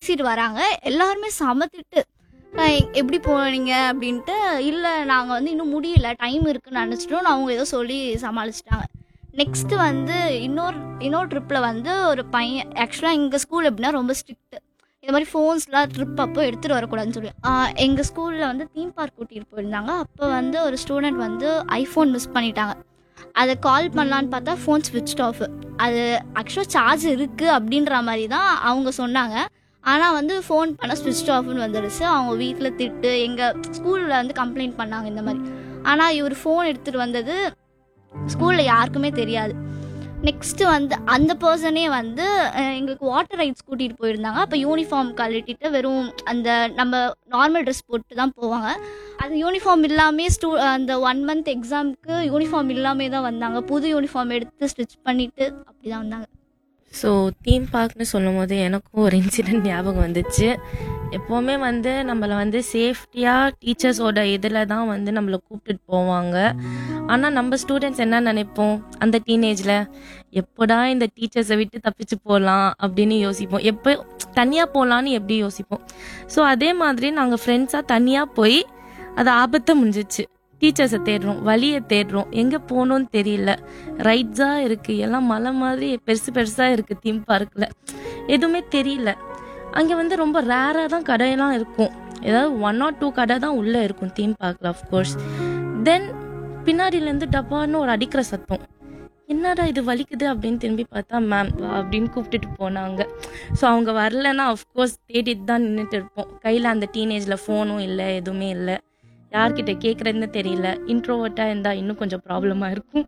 பேசிட்டு வராங்க எல்லாருமே சமத்திட்டு எப்படி போனீங்க அப்படின்ட்டு இல்லை நாங்கள் வந்து இன்னும் முடியல டைம் இருக்குன்னு நினச்சிட்டோம் அவங்க ஏதோ சொல்லி சமாளிச்சிட்டாங்க நெக்ஸ்ட்டு வந்து இன்னொரு இன்னொரு ட்ரிப்பில் வந்து ஒரு பையன் ஆக்சுவலாக எங்கள் ஸ்கூல் எப்படின்னா ரொம்ப ஸ்ட்ரிக்ட் இந்த மாதிரி ஃபோன்ஸ்லாம் ட்ரிப் அப்போ எடுத்துகிட்டு வரக்கூடாதுன்னு சொல்லி எங்கள் ஸ்கூலில் வந்து தீம் பார்க் கூட்டிகிட்டு போயிருந்தாங்க அப்போ வந்து ஒரு ஸ்டூடெண்ட் வந்து ஐஃபோன் மிஸ் பண்ணிட்டாங்க அதை கால் பண்ணலான்னு பார்த்தா ஃபோன் ஸ்விட்ச் ஆஃப் அது ஆக்சுவலாக சார்ஜ் இருக்குது அப்படின்ற மாதிரி தான் அவங்க சொன்னாங்க ஆனால் வந்து ஃபோன் பண்ண ஸ்விட்ச் ஆஃப்னு வந்துடுச்சு அவங்க வீட்டில் திட்டு எங்கள் ஸ்கூலில் வந்து கம்ப்ளைண்ட் பண்ணாங்க இந்த மாதிரி ஆனால் இவர் ஃபோன் எடுத்துகிட்டு வந்தது ஸ்கூலில் யாருக்குமே தெரியாது நெக்ஸ்ட்டு வந்து அந்த பர்சனே வந்து அஹ், எங்களுக்கு வாட்டர் ரைட்ஸ் கூட்டிகிட்டு போயிருந்தாங்க அப்போ யூனிஃபார்ம் கழட்டிட்டு வெறும் அந்த நம்ம நார்மல் ட்ரெஸ் போட்டு தான் போவாங்க அது யூனிஃபார்ம் இல்லாமே ஸ்டூ அந்த ஒன் மந்த் எக்ஸாமுக்கு யூனிஃபார்ம் இல்லாமே தான் வந்தாங்க புது யூனிஃபார்ம் எடுத்து ஸ்டிச் பண்ணிட்டு அப்படி தான் வந்தாங்க ஸோ தீம் பார்க்னு சொல்லும் போது எனக்கும் ஒரு இன்சிடென்ட் ஞாபகம் வந்துச்சு எப்போவுமே வந்து நம்மளை வந்து சேஃப்டியாக டீச்சர்ஸோட இதில் தான் வந்து நம்மளை கூப்பிட்டுட்டு போவாங்க ஆனால் நம்ம ஸ்டூடெண்ட்ஸ் என்ன நினைப்போம் அந்த டீனேஜில் எப்போடா இந்த டீச்சர்ஸை விட்டு தப்பிச்சு போகலாம் அப்படின்னு யோசிப்போம் எப்போ தனியாக போகலான்னு எப்படி யோசிப்போம் ஸோ அதே மாதிரி நாங்கள் ஃப்ரெண்ட்ஸாக தனியாக போய் அது ஆபத்தை முடிஞ்சிச்சு டீச்சர்ஸை தேடுறோம் வழியை தேடுறோம் எங்கே போகணும்னு தெரியல ரைட்ஸாக இருக்குது எல்லாம் மலை மாதிரி பெருசு பெருசாக இருக்குது தீம் பார்க்கில் எதுவுமே தெரியல அங்கே வந்து ரொம்ப ரேராக தான் கடையெல்லாம் இருக்கும் ஏதாவது ஒன் ஆர் டூ கடை தான் உள்ளே இருக்கும் தீம் பார்க்கில் ஆஃப்கோர்ஸ் தென் பின்னாடியிலேருந்து டப்பான்னு ஒரு அடிக்கிற சத்தம் என்னடா இது வலிக்குது அப்படின்னு திரும்பி பார்த்தா மேம் வா அப்படின்னு கூப்பிட்டுட்டு போனாங்க ஸோ அவங்க வரலன்னா அஃப்கோர்ஸ் தேடிட்டு தான் நின்றுட்டு இருப்போம் கையில் அந்த டீனேஜில் ஃபோனும் இல்லை எதுவுமே இல்லை யார்கிட்ட கேட்குறதுன்னு தெரியல இன்ட்ரோவர்ட்டாக இருந்தால் இன்னும் கொஞ்சம் ப்ராப்ளமாக இருக்கும்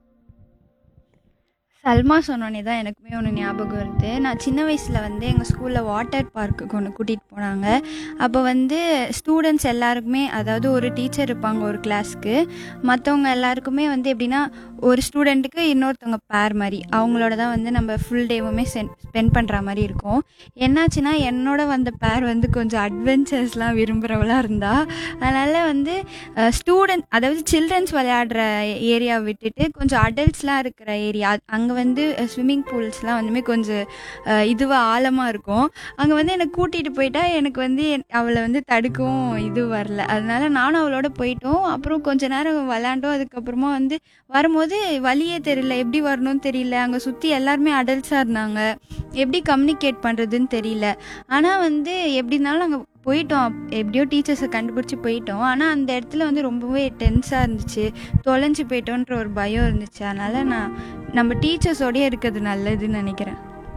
சல்மா சொன்னோன்னே தான் எனக்குமே ஒன்று ஞாபகம் வருது நான் சின்ன வயசில் வந்து எங்கள் ஸ்கூலில் வாட்டர் பார்க்குக்கு ஒன்று கூட்டிகிட்டு போனாங்க அப்போ வந்து ஸ்டூடெண்ட்ஸ் எல்லாருக்குமே அதாவது ஒரு டீச்சர் இருப்பாங்க ஒரு கிளாஸ்க்கு மற்றவங்க எல்லாருக்குமே வந்து எப்படின்னா ஒரு ஸ்டூடெண்ட்டுக்கு இன்னொருத்தவங்க பேர் மாதிரி அவங்களோட தான் வந்து நம்ம ஃபுல் டேவுமே ஸ்பெண்ட் பண்ணுற மாதிரி இருக்கும் என்னாச்சுன்னா என்னோட வந்த பேர் வந்து கொஞ்சம் அட்வென்ச்சர்ஸ்லாம் விரும்புகிறவளாக இருந்தா அதனால் வந்து ஸ்டூடெண்ட் அதாவது சில்ட்ரன்ஸ் விளையாடுற ஏரியாவை விட்டுட்டு கொஞ்சம் அடல்ட்ஸ்லாம் இருக்கிற ஏரியா அங்கே வந்து ஸ்விம்மிங் பூல்ஸ்லாம் வந்துமே கொஞ்சம் இதுவாக ஆழமாக இருக்கும் அங்கே வந்து என்னை கூட்டிகிட்டு போயிட்டா எனக்கு வந்து என்- அவளை வந்து தடுக்கவும் இது வரல அதனால நானும் அவளோட போயிட்டோம் அப்புறம் கொஞ்ச நேரம் விளாண்டோம் அதுக்கப்புறமா வந்து வரும்போது வழியே தெரியல எப்படி வரணும்னு தெரியல அங்கே சுற்றி எல்லாருமே அடல்ட்ஸாக இருந்தாங்க எப்படி கம்யூனிகேட் பண்ணுறதுன்னு தெரியல ஆனால் வந்து எப்படி இருந்தாலும் நாங்கள் போயிட்டோம் அப்- எப்படியோ டீச்சர்ஸை கண்டுபிடிச்சி போயிட்டோம் ஆனால் அந்த இடத்துல வந்து ரொம்பவே டென்ஸாக இருந்துச்சு தொலைஞ்சு போயிட்டோன்ற ஒரு பயம் இருந்துச்சு அதனால் நான் நம்ம டீச்சர்ஸோடயே இருக்கிறது நல்லதுன்னு நினைக்கிறேன்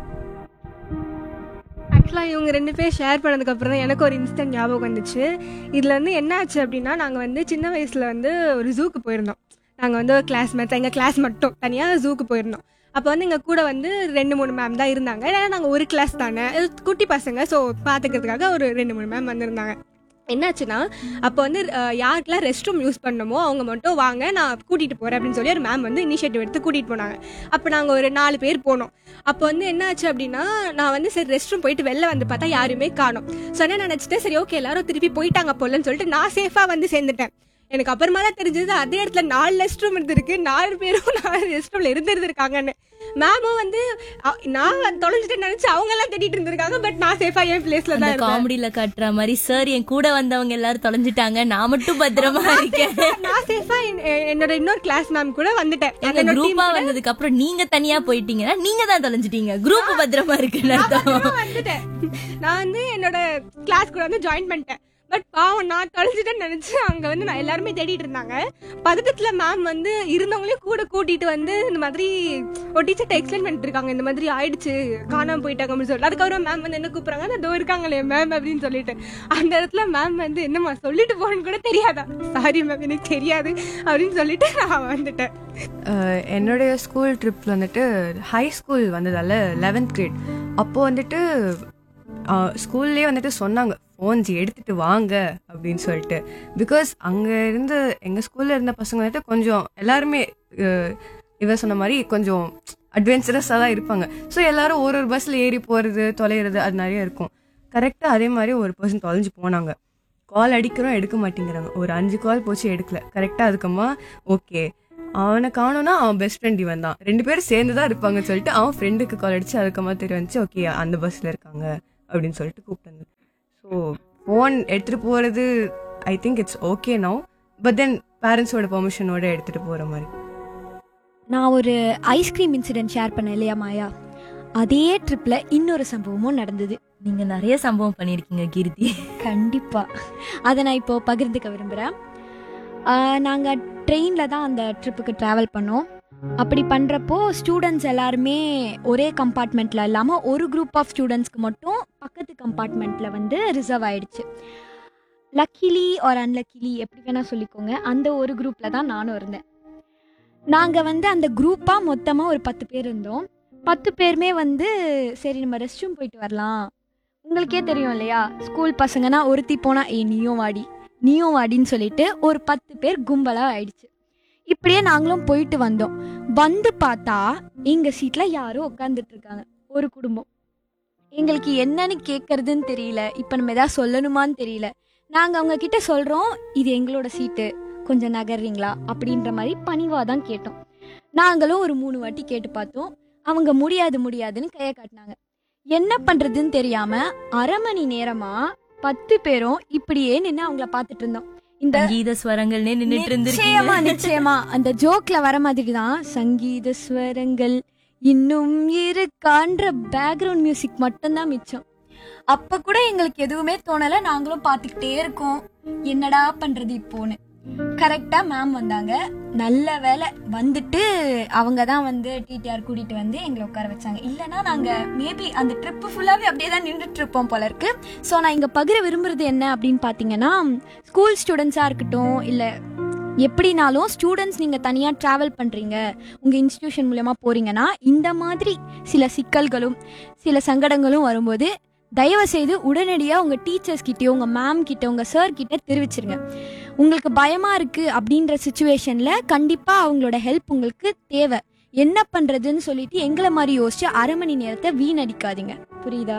ஆக்சுவலாக இவங்க ரெண்டு பேர் ஷேர் பண்ணதுக்கப்புறம் தான் எனக்கு ஒரு இன்ஸ்டன்ட் ஞாபகம் வந்துச்சு இதில் வந்து என்ன ஆச்சு அப்படின்னா நாங்கள் வந்து சின்ன வயசில் வந்து ஒரு ஜூக்கு போயிருந்தோம் நாங்கள் வந்து ஒரு கிளாஸ் மேட்ச் எங்கள் கிளாஸ் மட்டும் தனியாக ஜூக்கு போயிருந்தோம் அப்போ வந்து எங்கள் கூட வந்து ரெண்டு மூணு மேம் தான் இருந்தாங்க ஏன்னா நாங்கள் ஒரு கிளாஸ் தானே அது குட்டி பசங்க ஸோ பார்த்துக்கிறதுக்காக ஒரு ரெண்டு மூணு மேம் வந்திருந்தாங்க என்னாச்சுன்னா அப்போ வந்து அஹ், யாருக்கெல்லாம் ரெஸ்ட் ரூம் யூஸ் பண்ணணுமோ அவங்க மட்டும் வாங்க நான் கூட்டிகிட்டு போகிறேன் அப்படின்னு சொல்லி ஒரு மேம் வந்து இனிஷியேட்டிவ் எடுத்து கூட்டிகிட்டு போனாங்க அப்போ நாங்கள் ஒரு நாலு பேர் போனோம் அப்போ வந்து என்ன ஆச்சு அப்படின்னா நான் வந்து சரி ரெஸ்ட் ரூம் போயிட்டு வெளில வந்து பார்த்தா யாருமே காணோம் ஸோ என்ன நினச்சிட்டேன் சரி ஓகே எல்லாரும் திருப்பி போயிட்டாங்க போலன்னு சொல்லிட்டு நான் சேஃபாக வந்து சேர்ந்துட்டேன் எனக்கு அப்புறமா தான் தெரிஞ்சது அதே இடத்துல நாலு ரெஸ்ட் ரூம் இருந்திருக்கு நாலு பேரும் நாலு ரெஸ்ட் ரூம்ல இருந்திருக்காங்கன்னு மேமும் வந்து அ- நான் தொலைஞ்சிட்டு நினைச்சு அவங்க எல்லாம் தேடிட்டு இருந்திருக்காங்க பட் நான் சேஃபா என் பிளேஸ்ல அந்த தான் இருந்தேன் காமெடியில காட்டுற மாதிரி சார் என் கூட வந்தவங்க எல்லாரும் தொலைஞ்சிட்டாங்க நான் மட்டும் பத்திரமா இருக்கேன் நான் சேஃபா என்னோட இன்னொரு கிளாஸ் மேம் கூட வந்துட்டேன் எங்க என்னோட team குரூப்பா கூட வந்ததுக்கு அப்புறம் நீங்க தனியா போயிட்டீங்கன்னா நீங்க தான் தொலைஞ்சிட்டீங்க குரூப் பத்திரமா இருக்குன்னு அர்த்தம் நான் வந்துட்டேன் நான் வந்து என்னோட கிளாஸ் கூட வந்து ஜாயின் பண்ணிட்டேன் பட் பாவம் நான் தொலைஞ்சிட்டேன்னு நினைச்சு அங்க வந்து நான் எல்லாருமே தேடிட்டு இருந்தாங்க பதட்டத்துல மேம் வந்து இருந்தவங்களையும் கூட கூட்டிட்டு வந்து இந்த மாதிரி ஒரு டீச்சர்ட்ட எக்ஸ்பிளைன் பண்ணிட்டு இருக்காங்க இந்த மாதிரி ஆயிடுச்சு காணாம போயிட்டாங்க அப்படின்னு சொல்லிட்டு அதுக்கப்புறம் மேம் வந்து என்ன கூப்பிடுறாங்க அந்த டோர் இருக்காங்களே மேம் அப்படின்னு சொல்லிட்டு அந்த இடத்துல மேம் வந்து என்னம்மா சொல்லிட்டு போகணும்னு கூட தெரியாதா சாரி மேம் எனக்கு தெரியாது அப்படின்னு சொல்லிட்டு நான் வந்துட்டேன் அஹ் என்னுடைய ஸ்கூல் ட்ரிப் வந்துட்டு ஹை ஸ்கூல் வந்ததால லெவன்த் கிரேட் அப்போ வந்துட்டு ஸ்கூல்லேயே வந்துட்டு சொன்னாங்க ஃபோன்ஸ் எடுத்துட்டு வாங்க அப்படின்னு சொல்லிட்டு பிகாஸ் அங்கே இருந்த எங்கள் ஸ்கூலில் இருந்த பசங்க வந்துட்டு கொஞ்சம் எல்லாருமே அஹ், இவ சொன்ன மாதிரி கொஞ்சம் அட்வென்ச்சரஸாக தான் இருப்பாங்க ஸோ எல்லாரும் ஒரு ஒரு பஸ்ஸில் ஏறி போகிறது தொலைகிறது அது நிறைய இருக்கும் கரெக்டாக அதே மாதிரி ஒரு பர்சன் தொலைஞ்சு போனாங்க கால் அடிக்கிறோம் எடுக்க மாட்டேங்கிறாங்க ஒரு அஞ்சு கால் போச்சு எடுக்கல கரெக்டாக அதுக்கம்மா ஓகே அவனை காணோம்னா அவன் பெஸ்ட் ஃப்ரெண்ட் இவன் தான் ரெண்டு பேரும் சேர்ந்து தான் இருப்பாங்கன்னு சொல்லிட்டு அவன் ஃப்ரெண்டுக்கு கால் அடிச்சு அதுக்கம்மா தெரிய வந்துச்சு ஓகே அந்த பஸ்ல இருக்காங்க அப்படின்னு சொல்லிட்டு கூப்பிட்டு வந்து ஸோ ஃபோன் எடுத்துகிட்டு போகிறது I think it's okay no but then பேரண்ட்ஸோட பெர்மிஷனோட எடுத்துகிட்டு போகிற மாதிரி நான் ஒரு ஐஸ்கிரீம் இன்சிடென்ட் ஷேர் பண்ணேன் இல்லையா மாயா அதே ட்ரிப்பில் இன்னொரு சம்பவமும் நடந்தது நீங்க நிறைய சம்பவம் பண்ணிருக்கீங்க கீர்த்தி கண்டிப்பாக அதை நான் இப்போ பகிர்ந்துக்க விரும்புகிறேன் நாங்கள் ட்ரெயினில் தான் அந்த ட்ரிப்புக்கு ட்ராவல் பண்ணோம் அப்படி பண்ணுறப்போ ஸ்டூடெண்ட்ஸ் எல்லாருமே ஒரே கம்பார்ட்மெண்ட்டில் இல்லாமல் ஒரு குரூப் ஆஃப் ஸ்டூடெண்ட்ஸ்க்கு மட்டும் பக்கத்து கம்பார்ட்மெண்ட்டில் வந்து ரிசர்வ் ஆயிடுச்சு லக்கிலி ஆர் அன்லக்கிலி எப்படி வேணால் சொல்லிக்கோங்க அந்த ஒரு குரூப்பில் தான் நானும் இருந்தேன் நாங்கள் வந்து அந்த குரூப்பாக மொத்தமாக ஒரு பத்து பேர் இருந்தோம் பத்து பேருமே வந்து சரி நம்ம ரெஸ்ட் ரூம் போயிட்டு வரலாம் உங்களுக்கே தெரியும் இல்லையா ஸ்கூல் பசங்கன்னா ஒருத்தி போனா ஏய் நீயும் வாடி நீயும் வாடின்னு சொல்லிட்டு ஒரு பத்து பேர் கும்பலா ஆயிடுச்சு இப்படியே நாங்களும் போயிட்டு வந்தோம் வந்து பார்த்தா எங்க சீட்ல யாரோ உட்காந்துட்டு இருக்காங்க ஒரு குடும்பம் எங்களுக்கு என்னன்னு கேட்கறதுன்னு தெரியல இப்போ நம்ம எதாவது சொல்லணுமான்னு தெரியல நாங்கள் அவங்க கிட்ட சொல்கிறோம் இது எங்களோட சீட்டு கொஞ்சம் நகர்றீங்களா அப்படின்ற மாதிரி பணிவாக தான் கேட்டோம் நாங்களும் ஒரு மூணு வாட்டி கேட்டு பார்த்தோம் அவங்க முடியாது முடியாதுன்னு கையை காட்டினாங்க என்ன பண்றதுன்னு தெரியாம அரை மணி நேரமா பத்து பேரும் இப்படியே நின்று அவங்கள பார்த்துட்டு இருந்தோம் இந்த சங்கீத ஸ்வரங்கள்னே நின்னுட்டு நிச்சயமா இருந்திருக்கீங்க நிச்சயமா அந்த ஜோக்ல வர மாதிரி தான் சங்கீத ஸ்வரங்கள் இன்னும் இருக்கான்ற பேக்ரவுண்ட் மியூசிக் மட்டும்தான் மிச்சம் அப்ப கூட எங்களுக்கு எதுவுமே தோணல நாங்களும் பார்த்துக்கிட்டே இருக்கோம் என்னடா பண்றது இப்போன்னு கரெக்டா மேம் வந்தாங்க நல்ல வேலை வந்துட்டு அவங்க தான் வந்து டிடிஆர் கூட்டிட்டு வந்து எங்களை உட்கார வச்சாங்க இல்லைன்னா நாங்க மேபி அந்த ட்ரிப்பு ஃபுல்லாவே அப்படியே தான் நின்றுட்டு இருப்போம் போல இருக்கு ஸோ நான் இங்க பகிர விரும்புறது என்ன அப்படின்னு பாத்தீங்கன்னா ஸ்கூல் ஸ்டூடெண்ட்ஸா இருக்கட்டும் இல்ல எப்படினாலும் ஸ்டூடெண்ட்ஸ் நீங்க தனியா டிராவல் பண்றீங்க உங்க இன்ஸ்டிடியூஷன் மூலயமா போறீங்கன்னா இந்த மாதிரி சில சிக்கல்களும் சில சங்கடங்களும் வரும்போது தயவு செய்து உடனடியாக உங்கள் டீச்சர்ஸ் கிட்டயோ உங்கள் மேம் கிட்ட உங்கள் சார் கிட்ட தெரிவிச்சிருங்க உங்களுக்கு பயமாக இருக்குது அப்படின்ற சுச்சுவேஷனில் கண்டிப்பாக அவங்களோட ஹெல்ப் உங்களுக்கு தேவை என்ன பண்ணுறதுன்னு சொல்லிட்டு எங்களை மாதிரி யோசிச்சு அரை மணி நேரத்தை வீணடிக்காதீங்க புரியுதா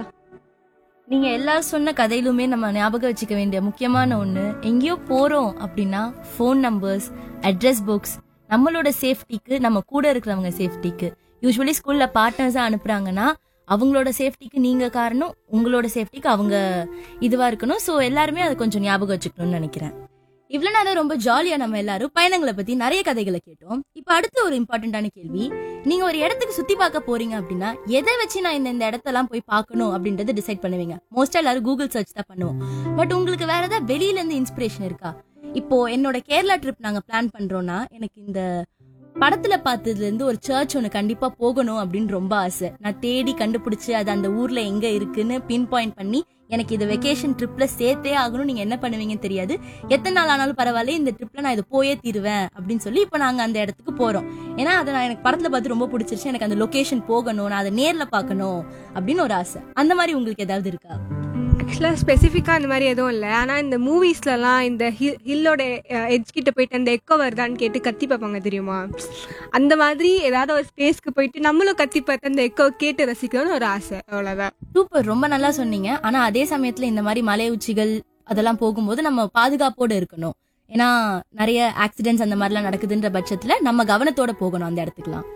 நீங்க எல்லாரும் சொன்ன கதையிலுமே நம்ம ஞாபகம் வச்சுக்க வேண்டிய முக்கியமான ஒண்ணு எங்கேயோ போறோம் அப்படின்னா ஃபோன் நம்பர்ஸ் அட்ரஸ் புக்ஸ் நம்மளோட சேஃப்டிக்கு நம்ம கூட இருக்கிறவங்க சேஃப்டிக்கு யூஸ்வலி ஸ்கூல்ல பார்ட்னர்ஸா அனுப்புறாங்கன்னா அவங்களோட சேஃப்டிக்கு நீங்க காரணம் உங்களோட சேஃப்டிக்கு அவங்க இதுவா இருக்கணும் ஸோ எல்லாருமே அதை கொஞ்சம் ஞாபகம் வச்சுக்கணும்னு நினைக்கிறேன் இவ்வளவு நேரம் ரொம்ப ஜாலியா நம்ம எல்லாரும் பயணங்களை பத்தி நிறைய கதைகளை கேட்டோம் இப்போ அடுத்து ஒரு இம்பார்ட்டன்டான கேள்வி நீங்க ஒரு இடத்துக்கு சுத்தி பார்க்க போறீங்க அப்படின்னா எதை வச்சு நான் இந்த இந்த இடத்தெல்லாம் போய் பார்க்கணும் அப்படின்றத டிசைட் பண்ணுவீங்க மோஸ்டா எல்லாரும் கூகுள் சர்ச் தான் பண்ணுவோம் பட் உங்களுக்கு வேற ஏதாவது வெளியில இருந்து இன்ஸ்பிரேஷன் இருக்கா இப்போ என்னோட கேரளா ட்ரிப் நாங்க பிளான் பண்றோம்னா எனக்கு இந்த படத்துல பார்த்ததுல இருந்து ஒரு சர்ச் ஒன்று கண்டிப்பா போகணும் அப்படின்னு ரொம்ப ஆசை நான் தேடி கண்டுபிடிச்சு அது அந்த ஊர்ல எங்க இருக்குன்னு பின் பாயிண்ட் பண்ணி எனக்கு இது வெக்கேஷன் ட்ரிப்ல சேர்த்தே ஆகணும் நீங்க என்ன பண்ணுவீங்கன்னு தெரியாது எத்தனை நாள் ஆனாலும் பரவாயில்ல இந்த ட்ரிப்ல நான் இது போயே தீருவேன் அப்படின்னு சொல்லி இப்போ நாங்க அந்த இடத்துக்கு போறோம் ஏன்னா அதை நான் எனக்கு படத்துல பார்த்து ரொம்ப பிடிச்சிருச்சு எனக்கு அந்த லொகேஷன் போகணும் நான் அதை நேர்ல பார்க்கணும் அப்படின்னு ஒரு ஆசை அந்த மாதிரி உங்களுக்கு ஏதாவது இருக்கா ஆக்சுவலாக ஸ்பெசிஃபிக்காக அந்த மாதிரி எதுவும் இல்லை ஆனால் இந்த மூவிஸ்லலாம் இந்த ஹில் ஹில்லோட எட்ஜ் கிட்ட போயிட்டு அந்த எக்கோ வருதான்னு கேட்டு கத்தி பார்ப்பாங்க தெரியுமா அந்த மாதிரி ஏதாவது ஒரு ஸ்பேஸ்க்கு போயிட்டு நம்மளும் கத்தி பார்த்து அந்த எக்கோ கேட்டு ரசிக்கணும்னு ஒரு ஆசை அவ்வளோதான் சூப்பர் ரொம்ப நல்லா சொன்னீங்க ஆனா அதே சமயத்துல இந்த மாதிரி மலை உச்சிகள் அதெல்லாம் போகும்போது நம்ம பாதுகாப்போட இருக்கணும் ஏன்னா நிறைய ஆக்சிடென்ட்ஸ் அந்த மாதிரிலாம் நடக்குதுன்ற பட்சத்துல நம்ம கவனத்தோட போகணும் அந்த இடத்துக்குலாம்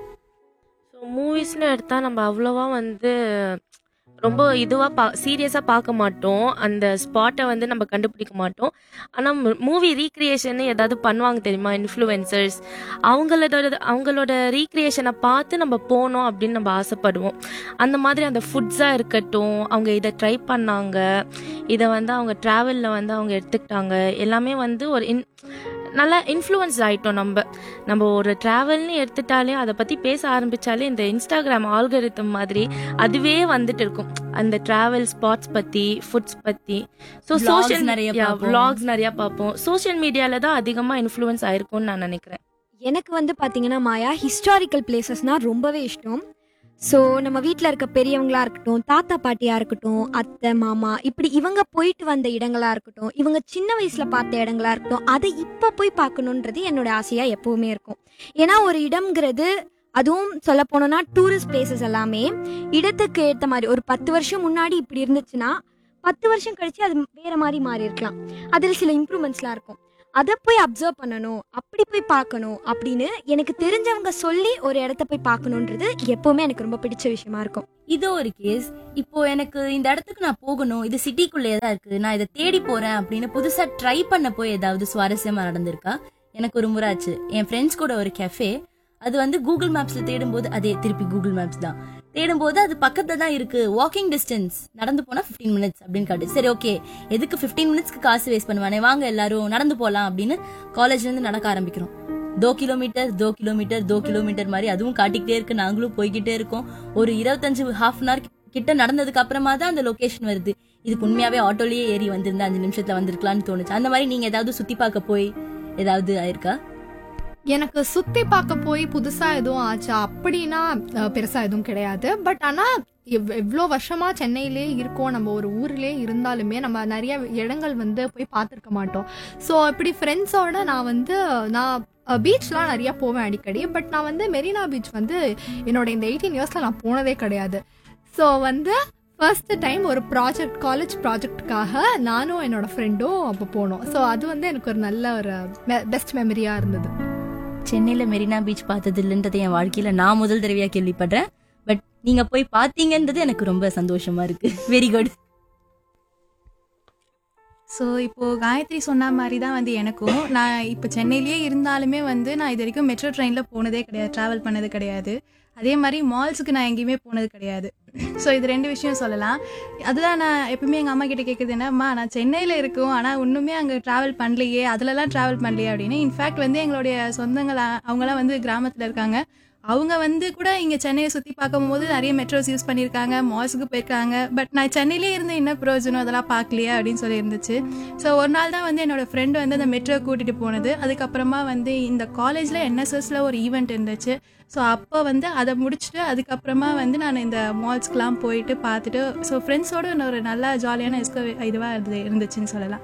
ஸோ மூவிஸ்னு எடுத்தால் நம்ம அவ்வளோவா வந்து ரொம்ப இதுவாக பா சீரியஸாக பார்க்க மாட்டோம் அந்த ஸ்பாட்டை வந்து நம்ம கண்டுபிடிக்க மாட்டோம் ஆனால் மூவி ரீக்ரியேஷன் ஏதாவது பண்ணுவாங்க தெரியுமா இன்ஃப்ளூயன்சர்ஸ் அவங்களோட அவங்களோட ரீக்ரியேஷனை பார்த்து நம்ம போனோம் அப்படின்னு நம்ம ஆசைப்படுவோம் அந்த மாதிரி அந்த ஃபுட்ஸாக இருக்கட்டும் அவங்க இதை ட்ரை பண்ணாங்க இதை வந்து அவங்க ட்ராவலில் வந்து அவங்க எடுத்துக்கிட்டாங்க எல்லாமே வந்து ஒரு இன் நல்லா இன்ஃப்ளூயன்ஸ் ஆகிட்டோம் நம்ம நம்ம ஒரு ட்ராவல்னு எடுத்துட்டாலே அதை பற்றி பேச ஆரம்பித்தாலே இந்த இன்ஸ்டாகிராம் ஆல்கரித்தம் மாதிரி அதுவே வந்துட்டு இருக்கும் அந்த ட்ராவல் ஸ்பாட்ஸ் பற்றி ஃபுட்ஸ் பற்றி ஸோ Vlogs சோஷியல் நிறைய நிறைய பார்ப்போம். vlogs நிறையா பார்ப்போம் சோஷியல் மீடியாவில் தான் அதிகமாக இன்ஃப்ளூயன்ஸ் ஆயிருக்கும்னு நான் நினைக்கிறேன் எனக்கு வந்து பார்த்தீங்கன்னா மாயா ஹிஸ்டாரிக்கல் பிளேசஸ்னால் ரொம்பவே இஷ்டம் ஸோ நம்ம வீட்டில் இருக்க பெரியவங்களா இருக்கட்டும் தாத்தா பாட்டியாக இருக்கட்டும் அத்தை மாமா இப்படி இவங்க போயிட்டு வந்த இடங்களா இருக்கட்டும் இவங்க சின்ன வயசில் பார்த்த இடங்களா இருக்கட்டும் அதை இப்போ போய் பார்க்கணுன்றது என்னோட ஆசையாக எப்போவுமே இருக்கும் ஏன்னா ஒரு இடம்ங்கிறது அதுவும் சொல்ல போனோம்னா டூரிஸ்ட் பிளேசஸ் எல்லாமே இடத்துக்கு ஏற்ற மாதிரி ஒரு பத்து வருஷம் முன்னாடி இப்படி இருந்துச்சுன்னா பத்து வருஷம் கழிச்சு அது வேற மாதிரி மாறி இருக்கலாம் அதில் சில இம்ப்ரூவ்மெண்ட்ஸ்லாம் இருக்கும் அதை போய் அப்சர்வ் பண்ணணும் அப்படி போய் பார்க்கணும் அப்படின்னு எனக்கு தெரிஞ்சவங்க சொல்லி ஒரு இடத்த போய் பார்க்கணுன்றது எப்பவுமே எனக்கு ரொம்ப பிடிச்ச விஷயமா இருக்கும் இதோ ஒரு கேஸ் இப்போ எனக்கு இந்த இடத்துக்கு நான் போகணும் இது சிட்டிக்குள்ளே தான் இருக்கு நான் இதை தேடி போறேன் அப்படின்னு புதுசா ட்ரை பண்ண போய் ஏதாவது சுவாரஸ்யமா நடந்திருக்கா எனக்கு ஒரு முறை ஆச்சு என் ஃப்ரெண்ட்ஸ் கூட ஒரு கெஃபே அது வந்து கூகுள் மேப்ஸ்ல தேடும்போது அதே திருப்பி கூகுள் மேப்ஸ் தான் தேடும்போது அது பக்கத்துல தான் இருக்கு வாக்கிங் டிஸ்டன்ஸ் நடந்து போனா 15 மினிட்ஸ் அப்படின்னு காட்டு சரி ஓகே எதுக்கு 15 மினிட்ஸ்க்கு காசு வேஸ்ட் பண்ணுவானே வாங்க எல்லாரும் நடந்து போலாம் அப்படின்னு காலேஜ்ல இருந்து நடக்க ஆரம்பிக்கிறோம் தோ கிலோமீட்டர் தோ கிலோமீட்டர் தோ கிலோமீட்டர் மாதிரி அதுவும் காட்டிக்கிட்டே இருக்கு நாங்களும் போய்கிட்டே இருக்கோம் ஒரு இருபத்தஞ்சு ஹாஃப் அன் ஹவர் கிட்ட நடந்ததுக்கு அப்புறமா தான் அந்த லொகேஷன் வருது இதுக்கு உண்மையாவே ஆட்டோலயே ஏறி வந்திருந்தா அஞ்சு நிமிஷத்துல வந்திருக்கலாம்னு தோணுச்சு அந்த மாதிரி நீங்க ஏதாவது சுத்தி பார்க்க போய் ஏதாவது ஆயிருக்கா எனக்கு சுத்தி பார்க்க போய் புதுசா எதுவும் ஆச்சா அப்படின்னா அஹ், பெருசா எதுவும் கிடையாது பட் ஆனா எவ் எவ்வளோ வருஷமா சென்னையிலே இருக்கோம் நம்ம ஒரு ஊர்லயே இருந்தாலுமே நம்ம நிறைய இடங்கள் வந்து போய் பார்த்துருக்க மாட்டோம் ஸோ இப்படி ஃப்ரெண்ட்ஸோட நான் வந்து நான் பீச்லாம் நிறைய போவேன் அடிக்கடி பட் நான் வந்து மெரினா பீச் வந்து என்னோட இந்த எயிட்டீன் இயர்ஸில் நான் போனதே கிடையாது ஸோ வந்து ஃபர்ஸ்ட் டைம் ஒரு ப்ராஜெக்ட் காலேஜ் ப்ராஜெக்ட்டுக்காக நானும் என்னோட ஃப்ரெண்டும் அப்போ போனோம் ஸோ அது வந்து எனக்கு ஒரு நல்ல ஒரு பெஸ்ட் மெமரியாக இருந்தது சென்னையில மெரினா பீச் பார்த்தது இல்லைன்றது என் வாழ்க்கையில நான் முதல் தடவையா கேள்விப்படுறேன் பட் நீங்க போய் பார்த்தீங்கன்றது எனக்கு ரொம்ப சந்தோஷமா இருக்கு வெரி குட் ஸோ இப்போது காயத்ரி சொன்ன மாதிரி தான் வந்து எனக்கும் நான் இப்போ சென்னையிலேயே இருந்தாலுமே வந்து நான் இது வரைக்கும் மெட்ரோ ட்ரெயினில் போனதே கிடையாது ட்ராவல் பண்ணது கிடையாது அதே மாதிரி மால்ஸுக்கு நான் எங்கேயுமே போனது கிடையாது ஸோ இது ரெண்டு விஷயம் சொல்லலாம் அதுதான் நான் எப்பவுமே எங்கள் அம்மா கிட்ட கேட்குறது என்ன அம்மா நான் சென்னையில் இருக்கோம் ஆனால் இன்னுமே அங்கே ட்ராவல் பண்ணலையே அதுலலாம் ட்ராவல் பண்ணலையே அப்படின்னு இன்ஃபேக்ட் வந்து எங்களுடைய சொந்தங்கள் அ- அவங்களாம் வந்து கிராமத்தில் இருக்காங்க அவங்க வந்து கூட இங்கே சென்னையை சுற்றி பார்க்கும்போது நிறைய மெட்ரோஸ் யூஸ் பண்ணியிருக்காங்க மால்ஸுக்கு போயிருக்காங்க பட் நான் சென்னையிலே இருந்து என்ன பிரயோஜனம் அதெல்லாம் பார்க்கலையா அப்படின்னு சொல்லி இருந்துச்சு ஸோ ஒரு நாள் தான் வந்து என்னோட ஃப்ரெண்டு வந்து அந்த மெட்ரோ கூட்டிகிட்டு போனது அதுக்கப்புறமா வந்து இந்த காலேஜில் என்எஸ்எஸ்ல ஒரு ஈவெண்ட் இருந்துச்சு ஸோ அப்போ வந்து அதை முடிச்சுட்டு அதுக்கப்புறமா வந்து நான் இந்த மால்ஸ்க்கெலாம் போயிட்டு பார்த்துட்டு ஸோ ஃப்ரெண்ட்ஸோட ஒரு நல்ல ஜாலியான எஸ்கோ இதுவாக இருந்து இருந்துச்சுன்னு சொல்லலாம்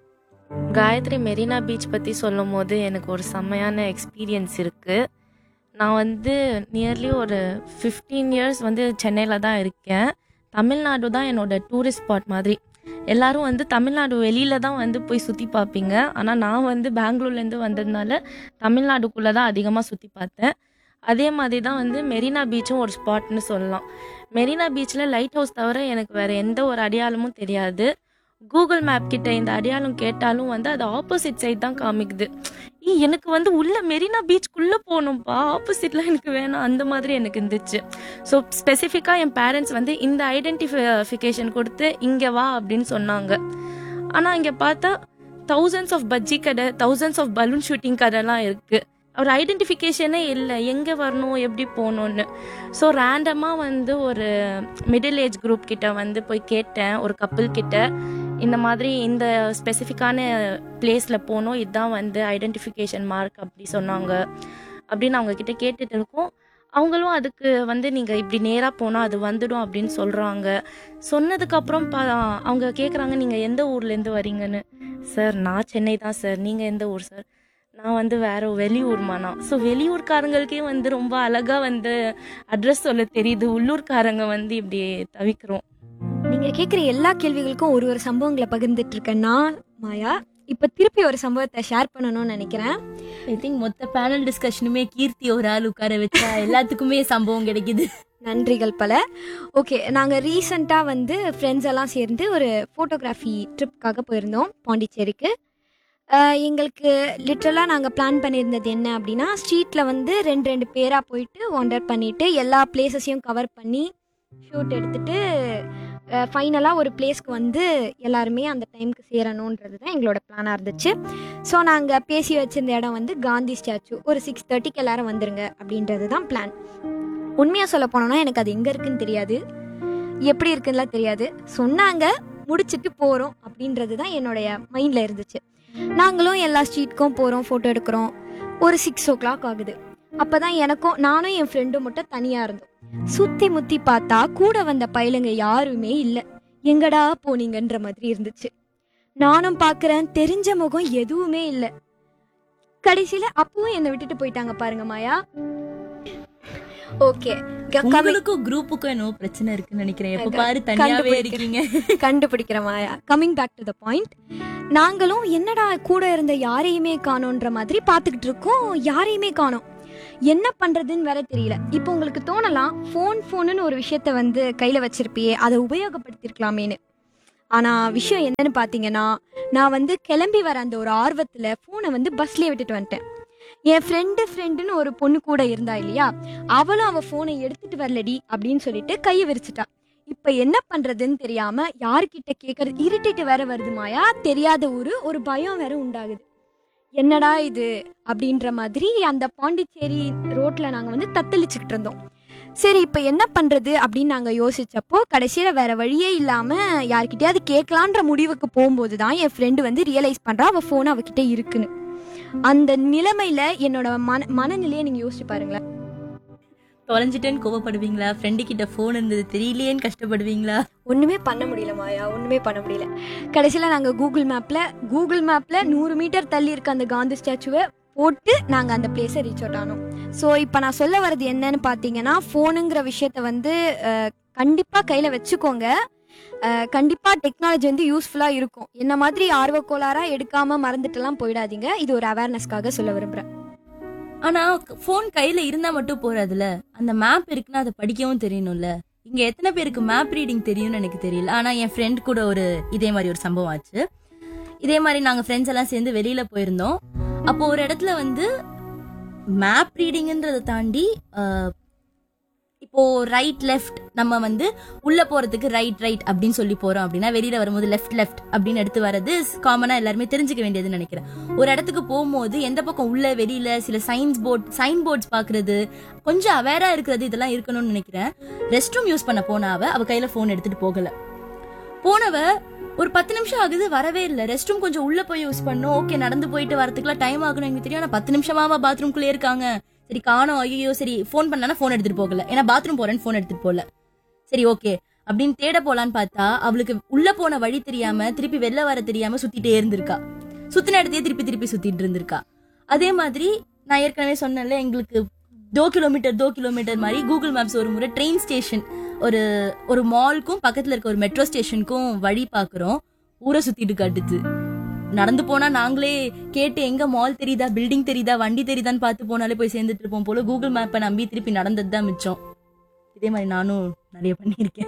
காயத்ரி மெரினா பீச் பற்றி சொல்லும் போது எனக்கு ஒரு செம்மையான எக்ஸ்பீரியன்ஸ் இருக்குது நான் வந்து நியர்லி ஒரு ஃபிஃப்டீன் இயர்ஸ் வந்து சென்னையில் தான் இருக்கேன் தமிழ்நாடு தான் என்னோட டூரிஸ்ட் ஸ்பாட் மாதிரி எல்லாரும் வந்து தமிழ்நாடு வெளியில தான் வந்து போய் சுற்றி பார்ப்பீங்க ஆனால் நான் வந்து பெங்களூர்லேருந்து வந்ததுனால தமிழ்நாடுக்குள்ளே தான் அதிகமாக சுற்றி பார்த்தேன் அதே மாதிரி தான் வந்து மெரினா பீச்சும் ஒரு ஸ்பாட்னு சொல்லலாம் மெரினா பீச்சில் லைட் ஹவுஸ் தவிர எனக்கு வேறு எந்த ஒரு அடையாளமும் தெரியாது கூகுள் மேப் கிட்ட இந்த அடையாளம் கேட்டாலும் வந்து அது ஆப்போசிட் சைட் தான் காமிக்குது ஈ, எனக்கு வந்து உள்ள மெரினா பீச்சுக்குள்ளே போகணும்ப்பா ஆப்போசிட்லாம் எனக்கு வேணாம் அந்த மாதிரி எனக்கு இருந்துச்சு ஸோ ஸ்பெசிஃபிக்காக என் பேரண்ட்ஸ் வந்து இந்த ஐடென்டிஃபிகேஷன் கொடுத்து இங்கே வா அப்படின்னு சொன்னாங்க ஆனால் இங்கே பார்த்தா தௌசண்ட்ஸ் ஆஃப் பஜ்ஜி கடை தௌசண்ட்ஸ் ஆஃப் பலூன் ஷூட்டிங் கடைலாம் இருக்குது ஒரு ஐடென்டிஃபிகேஷனே இல்லை எங்கே வரணும் எப்படி போகணுன்னு ஸோ ரேண்டமாக வந்து ஒரு மிடில் ஏஜ் குரூப் கிட்ட வந்து போய் கேட்டேன் ஒரு கப்பிள் கிட்ட இந்த மாதிரி இந்த ஸ்பெசிஃபிக்கான பிளேஸில் போகணும் இதுதான் வந்து ஐடென்டிஃபிகேஷன் மார்க் அப்படி சொன்னாங்க அப்படின்னு அவங்க கிட்ட கேட்டுட்டு இருக்கோம் அவங்களும் அதுக்கு வந்து நீங்கள் இப்படி நேராக போனால் அது வந்துடும் அப்படின்னு சொல்கிறாங்க சொன்னதுக்கப்புறம் பா அவங்க கேட்குறாங்க நீங்கள் எந்த ஊர்லேருந்து வரீங்கன்னு சார் நான் சென்னை தான் சார் நீங்கள் எந்த ஊர் சார் நான் வந்து வேற வெளியூர்மா நான் ஸோ வெளியூர்காரங்களுக்கே வந்து ரொம்ப அழகாக வந்து அட்ரஸ் சொல்ல தெரியுது உள்ளூர்காரங்க வந்து இப்படி தவிக்கிறோம் நீங்க கேக்குற எல்லா கேள்விகளுக்கும் ஒரு ஒரு சம்பவங்களை பகிர்ந்துட்டு இருக்கேன் நான் மாயா இப்ப திருப்பி ஒரு சம்பவத்தை ஷேர் பண்ணணும்னு நினைக்கிறேன் ஐ திங்க் மொத்த பேனல் டிஸ்கஷனுமே கீர்த்தி ஒரு ஆள் உட்கார வச்சா எல்லாத்துக்குமே சம்பவம் கிடைக்குது நன்றிகள் பல ஓகே நாங்கள் ரீசண்டாக வந்து ஃப்ரெண்ட்ஸ் எல்லாம் சேர்ந்து ஒரு ஃபோட்டோகிராஃபி ட்ரிப்காக போயிருந்தோம் பாண்டிச்சேரிக்கு அஹ் எங்களுக்கு லிட்ரலாக நாங்கள் பிளான் பண்ணியிருந்தது என்ன அப்படின்னா ஸ்ட்ரீட்டில் வந்து ரெண்டு ரெண்டு பேராக போயிட்டு வாண்டர் பண்ணிவிட்டு எல்லா பிளேசஸையும் கவர் பண்ணி ஷூட் எடுத்துட்டு ஃபைனலாக ஒரு பிளேஸ்க்கு வந்து எல்லாருமே அந்த டைமுக்கு சேரணுன்றது தான் எங்களோட பிளானாக இருந்துச்சு ஸோ நாங்கள் பேசி வச்சிருந்த இடம் வந்து காந்தி ஸ்டாச்சு ஒரு சிக்ஸ் தேர்ட்டிக்கு எல்லாரும் வந்துருங்க அப்படின்றது தான் பிளான் உண்மையாக சொல்ல போனோம்னா எனக்கு அது எங்கே இருக்குன்னு தெரியாது எப்படி இருக்குன்னுலாம் தெரியாது சொன்னாங்க முடிச்சிட்டு போகிறோம் அப்படின்றது தான் என்னுடைய மைண்டில் இருந்துச்சு நாங்களும் எல்லா ஸ்ட்ரீட்க்கும் போகிறோம் ஃபோட்டோ எடுக்கிறோம் ஒரு சிக்ஸ் ஓ கிளாக் ஆகுது அப்போ தான் எனக்கும் நானும் என் ஃப்ரெண்டும் மட்டும் தனியாக இருந்தோம் சுற்றி முற்றி பார்த்தா கூட வந்த பயலுங்க யாருமே இல்லை எங்கடா போனீங்கன்ற மாதிரி இருந்துச்சு நானும் பார்க்குறேன் தெரிஞ்ச முகம் எதுவுமே இல்லை கடைசியில் அப்பவும் என்னை விட்டுட்டு போயிட்டாங்க பாருங்க மாயா ஓகே உங்களுக்கும் குரூப்புக்கும் என்னவோ பிரச்சனை இருக்குன்னு நினைக்கிறேன் எப்ப பாரு தனியாவே இருக்கீங்க கண்டுபிடிக்கிற Maya coming back to the point நாங்களும் என்னடா கூட இருந்த யாரையுமே காணோன்ற மாதிரி பார்த்துக்கிட்டு இருக்கோம் யாரையுமே காணோம் என்ன பண்றதுன்னு வேற தெரியல இப்போ உங்களுக்கு தோணலாம் ஃபோன் ஃபோனுன்னு ஒரு விஷயத்த வந்து கையில வச்சிருப்பியே அதை உபயோகப்படுத்திருக்கலாமேன்னு ஆனா விஷயம் என்னன்னு பார்த்தீங்கன்னா நான் வந்து கிளம்பி வர அந்த ஒரு ஆர்வத்துல ஃபோனை வந்து பஸ்லயே விட்டுட்டு வந்துட்டேன் என் ஃப்ரெண்டு ஃப்ரெண்டுன்னு ஒரு பொண்ணு கூட இருந்தா இல்லையா அவளும் அவ ஃபோனை எடுத்துட்டு வரலடி அப்படின்னு சொல்லிட்டு கையை விரிச்சிட்டா இப்ப என்ன பண்றதுன்னு தெரியாம யார்கிட்ட கேட்கறது இருட்டிட்டு வேற வருது மாயா தெரியாத ஒரு ஒரு பயம் வேற உண்டாகுது என்னடா இது அப்படின்ற மாதிரி அந்த பாண்டிச்சேரி ரோட்ல நாங்க வந்து தத்தளிச்சுக்கிட்டு இருந்தோம் சரி இப்போ என்ன பண்றது அப்படின்னு நாங்க யோசிச்சப்போ கடைசியில வேற வழியே இல்லாம யார்கிட்டயாவது கேட்கலான்ற முடிவுக்கு போகும்போது தான் என் ஃப்ரெண்டு வந்து ரியலைஸ் பண்றா அவ ஃபோன் அவகிட்ட இருக்குன்னு அந்த நிலைமையில என்னோட மன மனநிலையை நீங்க யோசிச்சு பாருங்களேன் தொலைஞ்சிட்டேன்னு கோவப்படுவீங்களா ஃப்ரெண்டு கிட்ட ஃபோன் இருந்தது தெரியலையேன்னு கஷ்டப்படுவீங்களா ஒண்ணுமே பண்ண முடியல மாயா ஒண்ணுமே பண்ண முடியல கடைசியில நாங்க கூகுள் மேப்ல கூகுள் மேப்ல நூறு மீட்டர் தள்ளி இருக்க அந்த காந்தி ஸ்டாச்சுவை போட்டு நாங்க அந்த பிளேஸை ரீச் அவுட் ஆனோம் ஸோ இப்போ நான் சொல்ல வர்றது என்னன்னு பார்த்தீங்கன்னா ஃபோனுங்கிற விஷயத்த வந்து அஹ், கண்டிப்பா கையில வச்சுக்கோங்க அஹ், கண்டிப்பா டெக்னாலஜி வந்து யூஸ்ஃபுல்லா இருக்கும் என்ன மாதிரி ஆர்வக்கோளாரா எடுக்காம மறந்துட்டுலாம் போயிடாதீங்க இது ஒரு அவேர்னஸ்க்காக சொல்ல விரும்புறேன் ஆனா ஃபோன் கையில இருந்தா மட்டும் போறாதுல அந்த மேப் இருக்குன்னா அதை படிக்கவும் தெரியணும்ல இங்க எத்தனை பேருக்கு மேப் ரீடிங் தெரியும்னு எனக்கு தெரியல ஆனா என் ஃப்ரெண்ட் கூட ஒரு இதே மாதிரி ஒரு சம்பவம் ஆச்சு இதே மாதிரி நாங்க ஃப்ரெண்ட்ஸ் எல்லாம் சேர்ந்து வெளியில போயிருந்தோம் அப்போ ஒரு இடத்துல வந்து மேப் ரீடிங்ன்றதை தாண்டி அஹ், இப்போ ரைட் லெஃப்ட் நம்ம வந்து உள்ள போறதுக்கு ரைட் ரைட் அப்படின்னு சொல்லி போறோம் அப்படின்னா வெளியில வரும்போது லெஃப்ட் லெஃப்ட் அப்படின்னு எடுத்து வர்றது காமனா எல்லாருமே தெரிஞ்சுக்க வேண்டியதுன்னு நினைக்கிறேன் ஒரு இடத்துக்கு போகும்போது எந்த பக்கம் உள்ள வெளியில சில சைன்ஸ் போர்ட் சைன் போர்ட்ஸ் பாக்குறது கொஞ்சம் அவேரா இருக்கிறது இதெல்லாம் இருக்கணும்னு நினைக்கிறேன் ரெஸ்ட் ரூம் யூஸ் பண்ண போன அவ அவ கையில போன் எடுத்துட்டு போகல போனவ ஒரு பத்து நிமிஷம் ஆகுது வரவே இல்லை ரெஸ்ட் ரூம் கொஞ்சம் உள்ள போய் யூஸ் பண்ணும் ஓகே நடந்து போயிட்டு வரதுக்குலாம் டைம் ஆகணும் எனக்கு தெரியும் ஆனா பத்து நிமிஷமாவா பாத்ரூம்குள்ளே இருக்காங்க சரி காணோம் ஐயோ சரி ஃபோன் பண்ணானா ஃபோன் எடுத்துட்டு போகல ஏன்னா பாத்ரூம் போறேன்னு ஃபோன் எடுத்துட்டு போகல சரி ஓகே அப்படின்னு தேட போலான்னு பார்த்தா அவளுக்கு உள்ள போன வழி தெரியாம திருப்பி வெளில வர தெரியாம சுத்திட்டே இருந்திருக்கா சுத்தின இடத்தையே திருப்பி திருப்பி சுத்திட்டு இருந்திருக்கா அதே மாதிரி நான் ஏற்கனவே சொன்னேன்ல எங்களுக்கு தோ கிலோமீட்டர் தோ கிலோமீட்டர் மாதிரி கூகுள் மேப்ஸ் ஒரு முறை ட்ரெயின் ஸ்டேஷன் ஒரு ஒரு மால்க்கும் பக்கத்துல இருக்க ஒரு மெட்ரோ ஸ்டேஷனுக்கும் வழி பாக்குறோம் ஊரை சுத்திட்டு காட்டுது நடந்து போனா நாங்களே கேட்டு எங்க மால் தெரியுதா பில்டிங் தெரியுதா வண்டி தெரியுதான்னு பார்த்து போனாலே போய் சேர்ந்துட்டு இருப்போம் போல கூகுள் மேப்பை நம்பி திருப்பி நடந்தது தான் மிச்சம் இதே மாதிரி நானும் நிறைய பண்ணியிருக்கேன்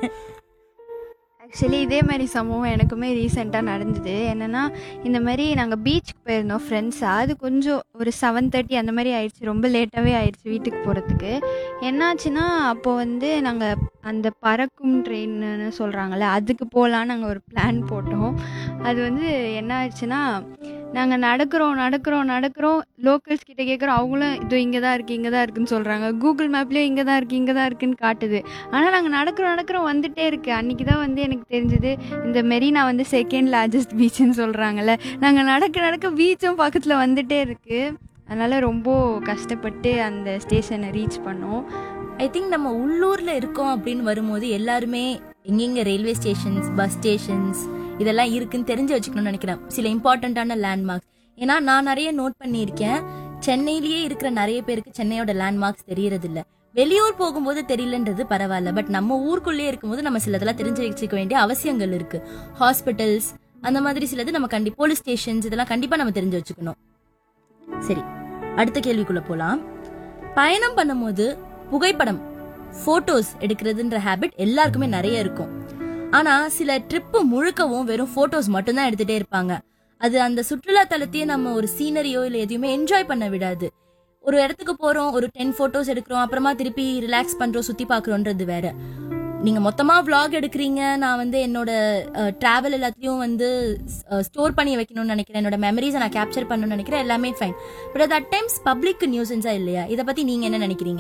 ஆக்சுவலி இதே மாதிரி சம்பவம் எனக்குமே ரீசெண்டாக நடந்தது என்னென்னா இந்த மாதிரி நாங்கள் பீச்சுக்கு போயிருந்தோம் ஃப்ரெண்ட்ஸாக அது கொஞ்சம் ஒரு செவன் தேர்ட்டி அந்த மாதிரி ஆயிடுச்சு ரொம்ப லேட்டாகவே ஆயிடுச்சு வீட்டுக்கு போகிறதுக்கு என்னாச்சுன்னா அப்போ வந்து நாங்கள் அந்த பறக்கும் ட்ரெயின்னு சொல்கிறாங்கல்ல அதுக்கு போகலான்னு நாங்கள் ஒரு பிளான் போட்டோம் அது வந்து என்ன ஆச்சுன்னா நாங்கள் நடக்கிறோம் நடக்கிறோம் நடக்கிறோம் லோக்கல்ஸ் கிட்ட கேட்குறோம் அவங்களும் இது இங்கே தான் இருக்குது இங்கே தான் இருக்குன்னு சொல்கிறாங்க கூகுள் மேப்லேயும் இங்கே தான் இருக்குது இங்கே தான் இருக்குன்னு காட்டுது ஆனால் நாங்கள் நடக்கிறோம் நடக்கிறோம் வந்துட்டே இருக்கு அன்றைக்கி தான் வந்து எனக்கு தெரிஞ்சது இந்த மெரினா வந்து செகண்ட் லார்ஜஸ்ட் பீச்சுன்னு சொல்கிறாங்கல்ல நாங்கள் நடக்க நடக்க பீச்சும் பக்கத்தில் வந்துட்டே இருக்கு அதனால் ரொம்ப கஷ்டப்பட்டு அந்த ஸ்டேஷனை ரீச் பண்ணோம் ஐ திங்க் நம்ம உள்ளூர்ல இருக்கோம் அப்படின்னு வரும்போது எல்லாருமே எங்கெங்க ரயில்வே ஸ்டேஷன்ஸ் பஸ் ஸ்டேஷன்ஸ் இதெல்லாம் இருக்குன்னு தெரிஞ்சு வச்சுக்கணும்னு நினைக்கிறேன் சில இம்பார்ட்டண்ட்டான லேண்ட்மார்க்ஸ் ஏன்னா நான் நிறைய நோட் பண்ணியிருக்கேன் சென்னையிலேயே இருக்கிற நிறைய பேருக்கு சென்னையோட லேண்ட்மார்க்ஸ் தெரியறது இல்ல வெளியூர் போகும்போது தெரியலன்றது பரவாயில்ல பட் நம்ம ஊருக்குள்ளேயே இருக்கும்போது நம்ம சிலதெல்லாம் தெரிஞ்சு வச்சுக்க வேண்டிய அவசியங்கள் இருக்கு ஹாஸ்பிட்டல்ஸ் அந்த மாதிரி சிலது நம்ம கண்டி போலீஸ் ஸ்டேஷன்ஸ் இதெல்லாம் கண்டிப்பா நம்ம தெரிஞ்சு வச்சுக்கணும் சரி அடுத்த கேள்விக்குள்ள போலாம் பயணம் பண்ணும்போது புகைப்படம் போட்டோஸ் எடுக்கிறதுன்ற ஹேபிட் எல்லாருக்குமே நிறைய இருக்கும் ஆனா சில ட்ரிப்பு முழுக்கவும் வெறும் போட்டோஸ் மட்டும்தான் எடுத்துட்டே இருப்பாங்க அது அந்த சுற்றுலா தலத்தையே நம்ம ஒரு சீனரியோ இல்ல எதையுமே என்ஜாய் பண்ண விடாது ஒரு இடத்துக்கு போறோம் ஒரு டென் போட்டோஸ் எடுக்கிறோம் அப்புறமா திருப்பி ரிலாக்ஸ் பண்றோம் சுத்தி பாக்குறோன்றது வேற நீங்க மொத்தமா vlog எடுக்கிறீங்க நான் வந்து என்னோட டிராவல் எல்லாத்தையும் வந்து ஸ்டோர் பண்ணி வைக்கணும்னு நினைக்கிறேன் என்னோட மெமரிஸை நான் கேப்சர் பண்ணணும்னு நினைக்கிறேன் எல்லாமே ஃபைன் பட் அது அட் டைம்ஸ் பப்ளிக் நியூசன்ஸா இல்லையா இதை பத்தி நீங்க என்ன நினைக்கிறீங்க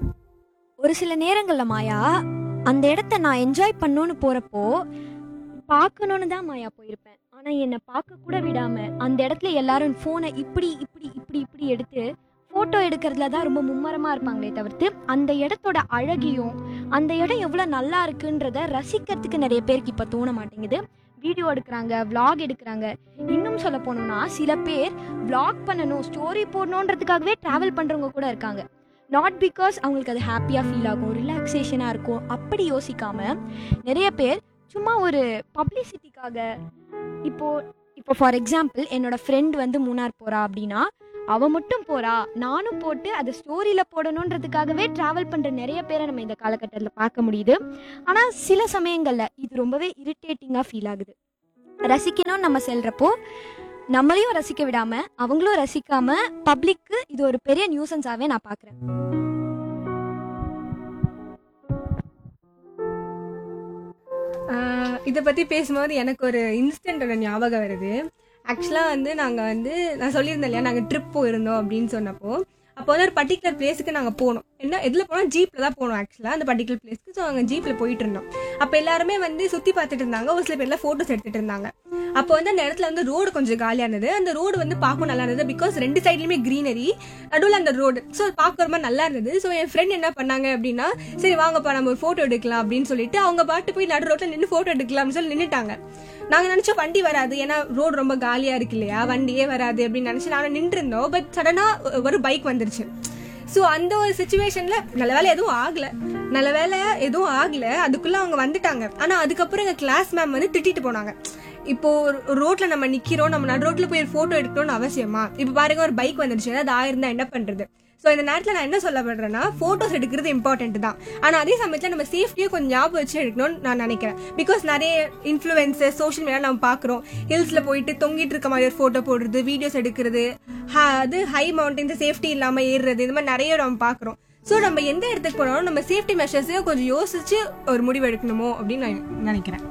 ஒரு சில நேரங்கள்ல மாயா அந்த இடத்த நான் என்ஜாய் பண்ணணும்னு போறப்போ பார்க்கணும்னு தான் மாயா போயிருப்பேன் ஆனா என்னை பார்க்க கூட விடாம அந்த இடத்துல எல்லாரும் போனை இப்படி இப்படி இப்படி இப்படி எடுத்து போட்டோ எடுக்கிறதுல தான் ரொம்ப மும்மரமா இருப்பாங்களே தவிர்த்து அந்த இடத்தோட அழகையும் அந்த இடம் எவ்வளவு நல்லா இருக்குன்றத ரசிக்கிறதுக்கு நிறைய பேருக்கு இப்ப தோண மாட்டேங்குது வீடியோ எடுக்கிறாங்க vlog எடுக்கிறாங்க இன்னும் சொல்ல போனோம்னா சில பேர் vlog பண்ணணும் ஸ்டோரி போடணுன்றதுக்காகவே டிராவல் பண்றவங்க கூட இருக்காங்க நாட் பிகாஸ் அவங்களுக்கு அது ஹாப்பியாக ஃபீல் ஆகும் ரிலாக்ஸேஷனாக இருக்கும் அப்படி யோசிக்காம நிறைய பேர் சும்மா ஒரு பப்ளிசிட்டிக்காக இப்போ இப்போ ஃபார் எக்ஸாம்பிள் என்னோட ஃப்ரெண்ட் வந்து மூணார் போறா அப்படின்னா அவ மட்டும் போறா நானும் போட்டு அதை ஸ்டோரியில் போடணுன்றதுக்காகவே ட்ராவல் பண்ணுற நிறைய பேரை நம்ம இந்த காலகட்டத்தில் பார்க்க முடியுது ஆனால் சில சமயங்களில் இது ரொம்பவே இரிட்டேட்டிங்காக ஃபீல் ஆகுது ரசிக்கணும்னு நம்ம செல்றப்போ நம்மளையும் ரசிக்க விடாம அவங்களும் ரசிக்காம பப்ளிக்கு இது ஒரு பெரிய நியூசன்ஸாவே நான் பார்க்குறேன் இதை பற்றி பேசும்போது எனக்கு ஒரு இன்ஸ்டன்டோட ஞாபகம் வருது ஆக்சுவலாக வந்து நாங்கள் வந்து நான் சொல்லியிருந்தேன் இல்லையா நாங்கள் ட்ரிப் போயிருந்தோம் அப்படின்னு சொன்னப்போ அப்போ வந்து ஒரு பர்டிகுலர் பிளேஸுக்கு நாங்கள் போனோம் என்ன எதில் போனோம் ஜீப்பில் தான் போனோம் ஆக்சுவலாக அந்த பர்டிகுலர் பிளேஸ்க்கு ஸோ அங்கே ஜீப்பில் போயிட்டு இருந்தோம் அப்போ எல்லாருமே வந்து சுற்றி பார்த்துட்டு இருந்தாங்க ஒரு சில பேர்லாம் ஃபோட்டோஸ் எடுத்துகிட்டு இருந்தாங்க அப்போ வந்து அந்த இடத்துல வந்து ரோடு கொஞ்சம் காலியாக இருந்தது அந்த ரோடு வந்து பார்க்கவும் நல்லா இருந்தது பிகாஸ் ரெண்டு சைட்லையுமே க்ரீனரி நடுவில் அந்த ரோடு ஸோ பார்க்க ரொம்ப நல்லா இருந்தது ஸோ என் ஃப்ரெண்ட் என்ன பண்ணாங்க அப்படின்னா சரி வாங்கப்பா நம்ம ஒரு ஃபோட்டோ எடுக்கலாம் அப்படின்னு சொல்லிட்டு அவங்க பாட்டு போய் நடு ரோட்டில் நின்று ஃபோட்டோ எடுக்கலாம்னு சொல்லி நின்றுட்டாங்க நாங்கள் நினச்சோம் வண்டி வராது ஏன்னா ரோடு ரொம்ப காலியாக இருக்கு இல்லையா வண்டியே வராது அப்படின்னு நினச்சி நாங்கள் நின்று இருந்தோம் பட் சடனாக ஒரு பைக் வந்துருச்சு ஸோ அந்த ஒரு சுச்சுவேஷன்ல நல்ல வேலை எதுவும் ஆகல நல்ல வேலை எதுவும் ஆகல அதுக்குள்ள அவங்க வந்துட்டாங்க ஆனா அதுக்கப்புறம் எங்க கிளாஸ் மேம் வந்து திட்டிட்டு போனாங்க இப்போ ரோட்ல நம்ம நிக்கிறோம் நம்ம நடு ரோட்ல போய் போட்டோ எடுக்கணும்னு அவசியமா இப்போ பாருங்க ஒரு பைக் வந்துருச்சு அது ஆயிருந்தா என்ன பண்றது ஸோ இந்த நேரத்தில் நான் என்ன சொல்ல படுறேன்னா ஃபோட்டோஸ் எடுக்கிறது இம்பார்ட்டன்ட் தான் ஆனால் அதே சமயத்தில் நம்ம சேஃப்டியை கொஞ்சம் ஞாபகம் வச்சு எடுக்கணும்னு நான் நினைக்கிறேன் பிகாஸ் நிறைய இன்ஃப்ளூயன்சஸ் சோஷியல் மீடியா நம்ம பார்க்குறோம் ஹில்ஸில் போயிட்டு தொங்கிட்டு இருக்க மாதிரி ஒரு ஃபோட்டோ போடுறது வீடியோஸ் எடுக்கிறது ha- அது ஹை மவுண்டன்ஸ் சேஃப்டி இல்லாமல் ஏறுறது இந்த மாதிரி நிறைய நம்ம பார்க்குறோம் ஸோ நம்ம எந்த இடத்துக்கு போனாலும் நம்ம சேஃப்டி மெஷர்ஸையும் கொஞ்சம் யோசிச்சு ஒரு முடிவு எடுக்கணுமோ அப்படின்னு நான் நினைக்கிறேன்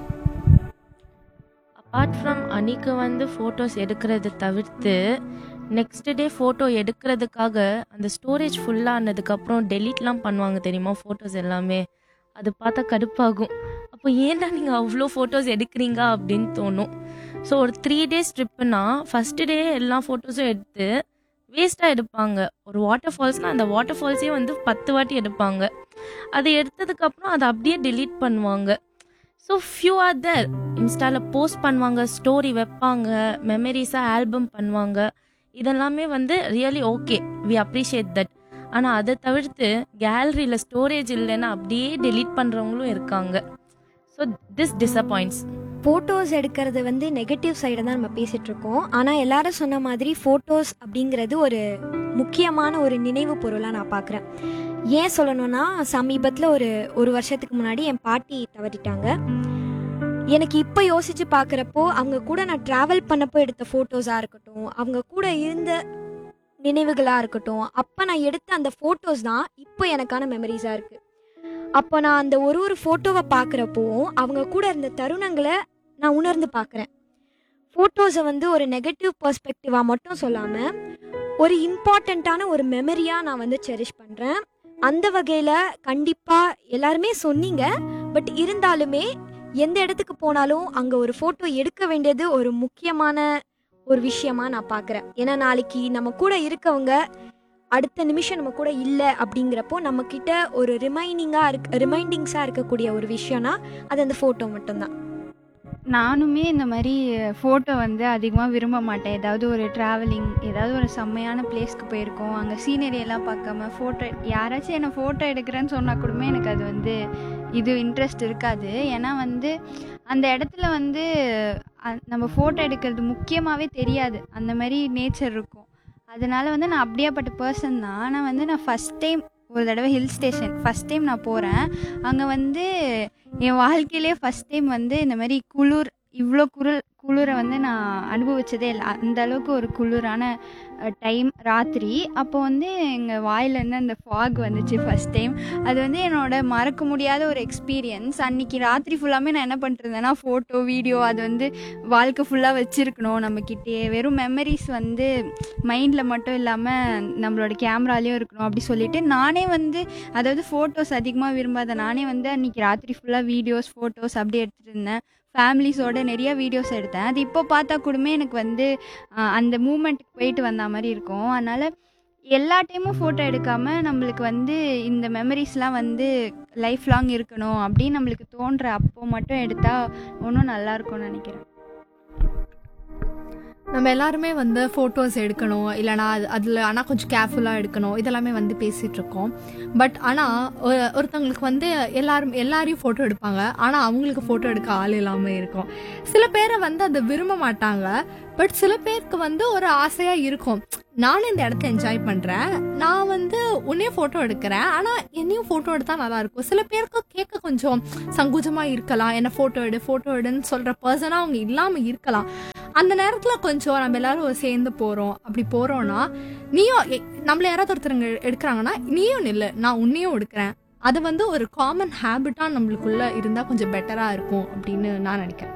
அப்பார்ட் ஃப்ரம் அன்னைக்கு வந்து ஃபோட்டோஸ் எடுக்கிறது தவிர்த்து நெக்ஸ்ட் டே ஃபோட்டோ எடுக்கிறதுக்காக அந்த ஸ்டோரேஜ் ஃபுல்லானதுக்கப்புறம் டெலீட்லாம் பண்ணுவாங்க தெரியுமா ஃபோட்டோஸ் எல்லாமே அது பார்த்தா கடுப்பாகும் அப்போ ஏன்டா நீங்கள் அவ்வளோ ஃபோட்டோஸ் எடுக்கிறீங்க அப்படின்னு தோணும் ஸோ ஒரு த்ரீ டேஸ் ட்ரிப்புனா ஃபஸ்ட்டு டே எல்லா ஃபோட்டோஸும் எடுத்து வேஸ்ட்டாக எடுப்பாங்க ஒரு வாட்டர் ஃபால்ஸ்னால் அந்த வாட்டர் ஃபால்ஸே வந்து பத்து வாட்டி எடுப்பாங்க அது எடுத்ததுக்கப்புறம் அதை அப்படியே டெலீட் பண்ணுவாங்க ஸோ ஃபியூ ஆர் தேர் இன்ஸ்டாவில் போஸ்ட் பண்ணுவாங்க ஸ்டோரி வைப்பாங்க மெமரிஸாக ஆல்பம் பண்ணுவாங்க இதெல்லாமே வந்து really okay we appreciate that ஆனால் அதை தவிர்த்து கேலரியில் ஸ்டோரேஜ் இல்லைன்னா அப்படியே டெலீட் பண்ணுறவங்களும் இருக்காங்க ஸோ திஸ் டிசப்பாயிண்ட்ஸ் ஃபோட்டோஸ் எடுக்கிறது வந்து நெகட்டிவ் சைடை தான் நம்ம பேசிகிட்டு இருக்கோம் ஆனால் எல்லாரும் சொன்ன மாதிரி ஃபோட்டோஸ் அப்படிங்கிறது ஒரு முக்கியமான ஒரு நினைவு பொருளாக நான் பார்க்குறேன் ஏன் சொல்லணும்னா சமீபத்தில் ஒரு ஒரு வருஷத்துக்கு முன்னாடி என் பாட்டி தவறிட்டாங்க எனக்கு இப்போ யோசிச்சு பார்க்குறப்போ அவங்க கூட நான் ட்ராவல் பண்ணப்போ எடுத்த ஃபோட்டோஸாக இருக்கட்டும் அவங்க கூட இருந்த நினைவுகளாக இருக்கட்டும் அப்போ நான் எடுத்த அந்த ஃபோட்டோஸ் தான் இப்போ எனக்கான மெமரிஸாக இருக்குது அப்போ நான் அந்த ஒரு ஒரு ஃபோட்டோவை பார்க்குறப்போ அவங்க கூட இருந்த தருணங்களை நான் உணர்ந்து பார்க்குறேன் ஃபோட்டோஸை வந்து ஒரு நெகட்டிவ் பர்ஸ்பெக்டிவாக மட்டும் சொல்லாமல் ஒரு இம்பார்ட்டண்ட்டான ஒரு மெமரியாக நான் வந்து செரிஷ் பண்ணுறேன் அந்த வகையில் கண்டிப்பாக எல்லாருமே சொன்னீங்க பட் இருந்தாலுமே எந்த இடத்துக்கு போனாலும் அங்கே ஒரு ஃபோட்டோ எடுக்க வேண்டியது ஒரு முக்கியமான ஒரு விஷயமா நான் பார்க்குறேன் ஏன்னா நாளைக்கு நம்ம கூட இருக்கவங்க அடுத்த நிமிஷம் நம்ம கூட இல்லை அப்படிங்கிறப்போ நம்மக்கிட்ட ஒரு ரிமைனிங்காக இருக்க ரிமைண்டிங்ஸாக இருக்கக்கூடிய ஒரு விஷயம்னா அது அந்த ஃபோட்டோ மட்டும்தான் நானுமே இந்த மாதிரி ஃபோட்டோ வந்து அதிகமாக விரும்ப மாட்டேன் ஏதாவது ஒரு ட்ராவலிங் ஏதாவது ஒரு செம்மையான பிளேஸ்க்கு போயிருக்கோம் அங்கே சீனரி எல்லாம் பார்க்காம ஃபோட்டோ யாராச்சும் என்னை ஃபோட்டோ எடுக்கிறேன்னு சொன்னால் கூடமே எனக்கு அது வந்து இது இன்ட்ரெஸ்ட் இருக்காது ஏன்னா வந்து அந்த இடத்துல வந்து அ- நம்ம ஃபோட்டோ எடுக்கிறது முக்கியமாகவே தெரியாது அந்த மாதிரி நேச்சர் இருக்கும் அதனால வந்து நான் அப்படியாப்பட்ட பர்சன் தான் ஆனால் வந்து நான் ஃபஸ்ட் டைம் ஒரு தடவை ஹில் ஸ்டேஷன் ஃபஸ்ட் டைம் நான் போகிறேன் அங்கே வந்து என் வாழ்க்கையிலே ஃபஸ்ட் டைம் வந்து இந்த மாதிரி குளிர் இவ்வளோ குளிர் குளிரை வந்து நான் அனுபவிச்சதே இல்லை அந்த அளவுக்கு ஒரு குளிரான டைம் ராத்திரி அப்போ வந்து எங்கள் வாயிலேருந்து அந்த ஃபாக் வந்துச்சு ஃபஸ்ட் டைம் அது வந்து என்னோட மறக்க முடியாத ஒரு எக்ஸ்பீரியன்ஸ் அன்னைக்கு ராத்திரி ஃபுல்லாமே நான் என்ன பண்ணிட்டு இருந்தேன்னா ஃபோட்டோ வீடியோ அது வந்து வாழ்க்கை ஃபுல்லாக வச்சுருக்கணும் நம்மக்கிட்டே வெறும் மெமரிஸ் வந்து மைண்டில் மட்டும் இல்லாமல் நம்மளோட கேமராலேயும் இருக்கணும் அப்படி சொல்லிட்டு நானே வந்து அதாவது ஃபோட்டோஸ் அதிகமாக விரும்பாத நானே வந்து அன்றைக்கி ராத்திரி ஃபுல்லாக வீடியோஸ் ஃபோட்டோஸ் அப்படி எடுத்துகிட்டு இருந்தேன் ஃபேமிலிஸோட நிறைய வீடியோஸ் எடுத்தேன் அது இப்போ பார்த்தா கூடமே எனக்கு வந்து ஆஹ், அந்த மூமெண்ட்டுக்கு போயிட்டு வந்த மாதிரி இருக்கும் அதனால் எல்லா டைமும் ஃபோட்டோ எடுக்காமல் நம்மளுக்கு வந்து இந்த மெமரிஸ்லாம் வந்து லைஃப் லாங் இருக்கணும் அப்படின்னு நம்மளுக்கு தோன்ற அப்போ மட்டும் எடுத்தால் இன்னும் நல்லா இருக்கும்னு நினைக்கிறேன் நம்ம எல்லாருமே வந்து ஃபோட்டோஸ் எடுக்கணும் இல்லைனா அது அதில் ஆனால் கொஞ்சம் கேர்ஃபுல்லாக எடுக்கணும் இதெல்லாமே வந்து பேசிகிட்டு இருக்கோம் பட் ஆனால் ஒருத்தவங்களுக்கு வந்து எல்லாரும் எல்லாரையும் ஃபோட்டோ எடுப்பாங்க ஆனால் அவங்களுக்கு ஃபோட்டோ எடுக்க ஆள் இல்லாமல் இருக்கும் சில பேரை வந்து அதை விரும்ப மாட்டாங்க பட் சில பேருக்கு வந்து ஒரு ஆசையாக இருக்கும் நானும் இந்த இடத்த என்ஜாய் பண்ணுறேன் நான் வந்து உன்னையும் ஃபோட்டோ எடுக்கிறேன் ஆனால் என்னையும் ஃபோட்டோ எடுத்தால் நல்லா இருக்கும் சில பேருக்கு கேட்க கொஞ்சம் சங்குஜமாக இருக்கலாம் என்ன ஃபோட்டோ எடு ஃபோட்டோ எடுன்னு சொல்கிற பர்சனாக அவங்க இல்லாமல் இருக்கலாம் அந்த நேரத்தில் கொஞ்சம் நம்ம எல்லாரும் சேர்ந்து போகிறோம் அப்படி போகிறோன்னா நீயும் எ- நம்மள யாராவது ஒருத்தருங்க எடுக்கிறாங்கன்னா நீயும் நில்லு நான் உன்னையும் எடுக்கிறேன் அது வந்து ஒரு காமன் ஹேபிட்டாக நம்மளுக்குள்ள இருந்தால் கொஞ்சம் பெட்டராக இருக்கும் அப்படின்னு நான் நினைக்கிறேன்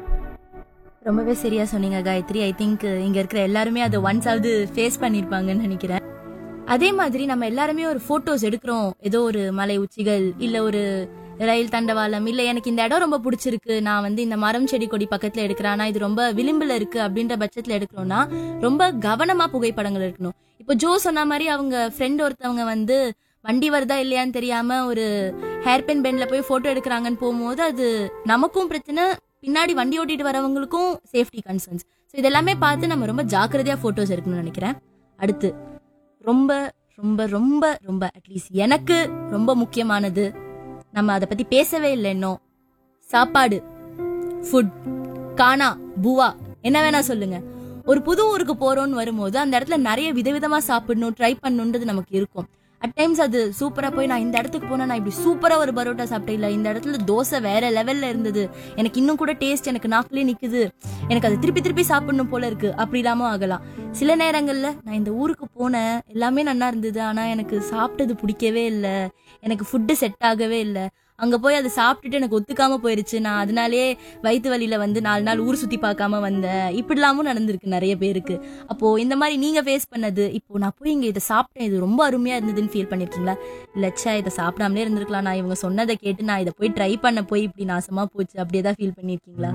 ரொம்பவே சரியா சொன்னீங்க காயத்ரி ஐ திங்க் இங்க இருக்கிற எல்லாருமே அதை ஒன்ஸ் ஆவது ஃபேஸ் பண்ணிருப்பாங்கன்னு நினைக்கிறேன் அதே மாதிரி நம்ம எல்லாருமே ஒரு போட்டோஸ் எடுக்கிறோம் ஏதோ ஒரு மலை உச்சிகள் இல்ல ஒரு ரயில் தண்டவாளம் இல்ல எனக்கு இந்த இடம் ரொம்ப பிடிச்சிருக்கு நான் வந்து இந்த மரம் செடி கொடி பக்கத்துல எடுக்கிறேன் ஆனா இது ரொம்ப விளிம்புல இருக்கு அப்படின்ற பட்சத்துல எடுக்கிறோம்னா ரொம்ப கவனமா புகைப்படங்கள் எடுக்கணும் இப்போ ஜோ சொன்ன மாதிரி அவங்க ஃப்ரெண்ட் ஒருத்தவங்க வந்து வண்டி வருதா இல்லையான்னு தெரியாம ஒரு ஹேர் பென் பென்ல போய் போட்டோ எடுக்கிறாங்கன்னு போகும்போது அது நமக்கும் பிரச்சனை பின்னாடி வண்டி ஓட்டிட்டு வரவங்களுக்கும் சேஃப்டி கன்சர்ன்ஸ் ஸோ இதெல்லாமே பார்த்து நம்ம ரொம்ப ஜாக்கிரதையா போட்டோஸ் எடுக்கணும்னு நினைக்கிறேன் அடுத்து ரொம்ப ரொம்ப ரொம்ப ரொம்ப அட்லீஸ்ட் எனக்கு ரொம்ப முக்கியமானது நம்ம அதை பத்தி பேசவே இல்லை இன்னும் சாப்பாடு ஃபுட் கானா பூவா என்ன வேணா சொல்லுங்க ஒரு புது ஊருக்கு போறோம்னு வரும்போது அந்த இடத்துல நிறைய விதவிதமா சாப்பிடணும் ட்ரை பண்ணணுன்றது நமக்கு இருக்கும் அட் டைம்ஸ் அது சூப்பரா போய் நான் இந்த இடத்துக்கு போனா நான் இப்படி சூப்பரா ஒரு பரோட்டா சாப்பிட்டேன் இல்ல இந்த இடத்துல தோசை வேற லெவல்ல இருந்தது எனக்கு இன்னும் கூட டேஸ்ட் எனக்கு நாக்குலயே நிக்குது எனக்கு அது திருப்பி திருப்பி சாப்பிடணும் போல இருக்கு அப்படி இல்லாம ஆகலாம் சில நேரங்கள்ல நான் இந்த ஊருக்கு போனேன் எல்லாமே நல்லா இருந்தது ஆனா எனக்கு சாப்பிட்டது பிடிக்கவே இல்லை எனக்கு ஃபுட்டு செட் ஆகவே இல்லை அங்க போய் அதை சாப்பிட்டுட்டு எனக்கு ஒத்துக்காம போயிருச்சு நான் அதனாலே வயிற்று வலியில வந்து நாலு நாள் ஊர் சுத்தி பார்க்காம வந்தேன் இப்படிலாமும் நடந்திருக்கு நிறைய பேருக்கு அப்போ இந்த மாதிரி நீங்க ஃபேஸ் பண்ணது இப்போ நான் போய் இங்க இதை சாப்பிட்டேன் இது ரொம்ப அருமையா இருந்ததுன்னு ஃபீல் பண்ணிருக்கீங்களா இல்லச்சா இதை சாப்பிடாமலே இருந்திருக்கலாம் நான் இவங்க சொன்னதை கேட்டு நான் இதை போய் ட்ரை பண்ண போய் இப்படி நாசமா போச்சு அப்படியே தான் ஃபீல் பண்ணிருக்கீங்களா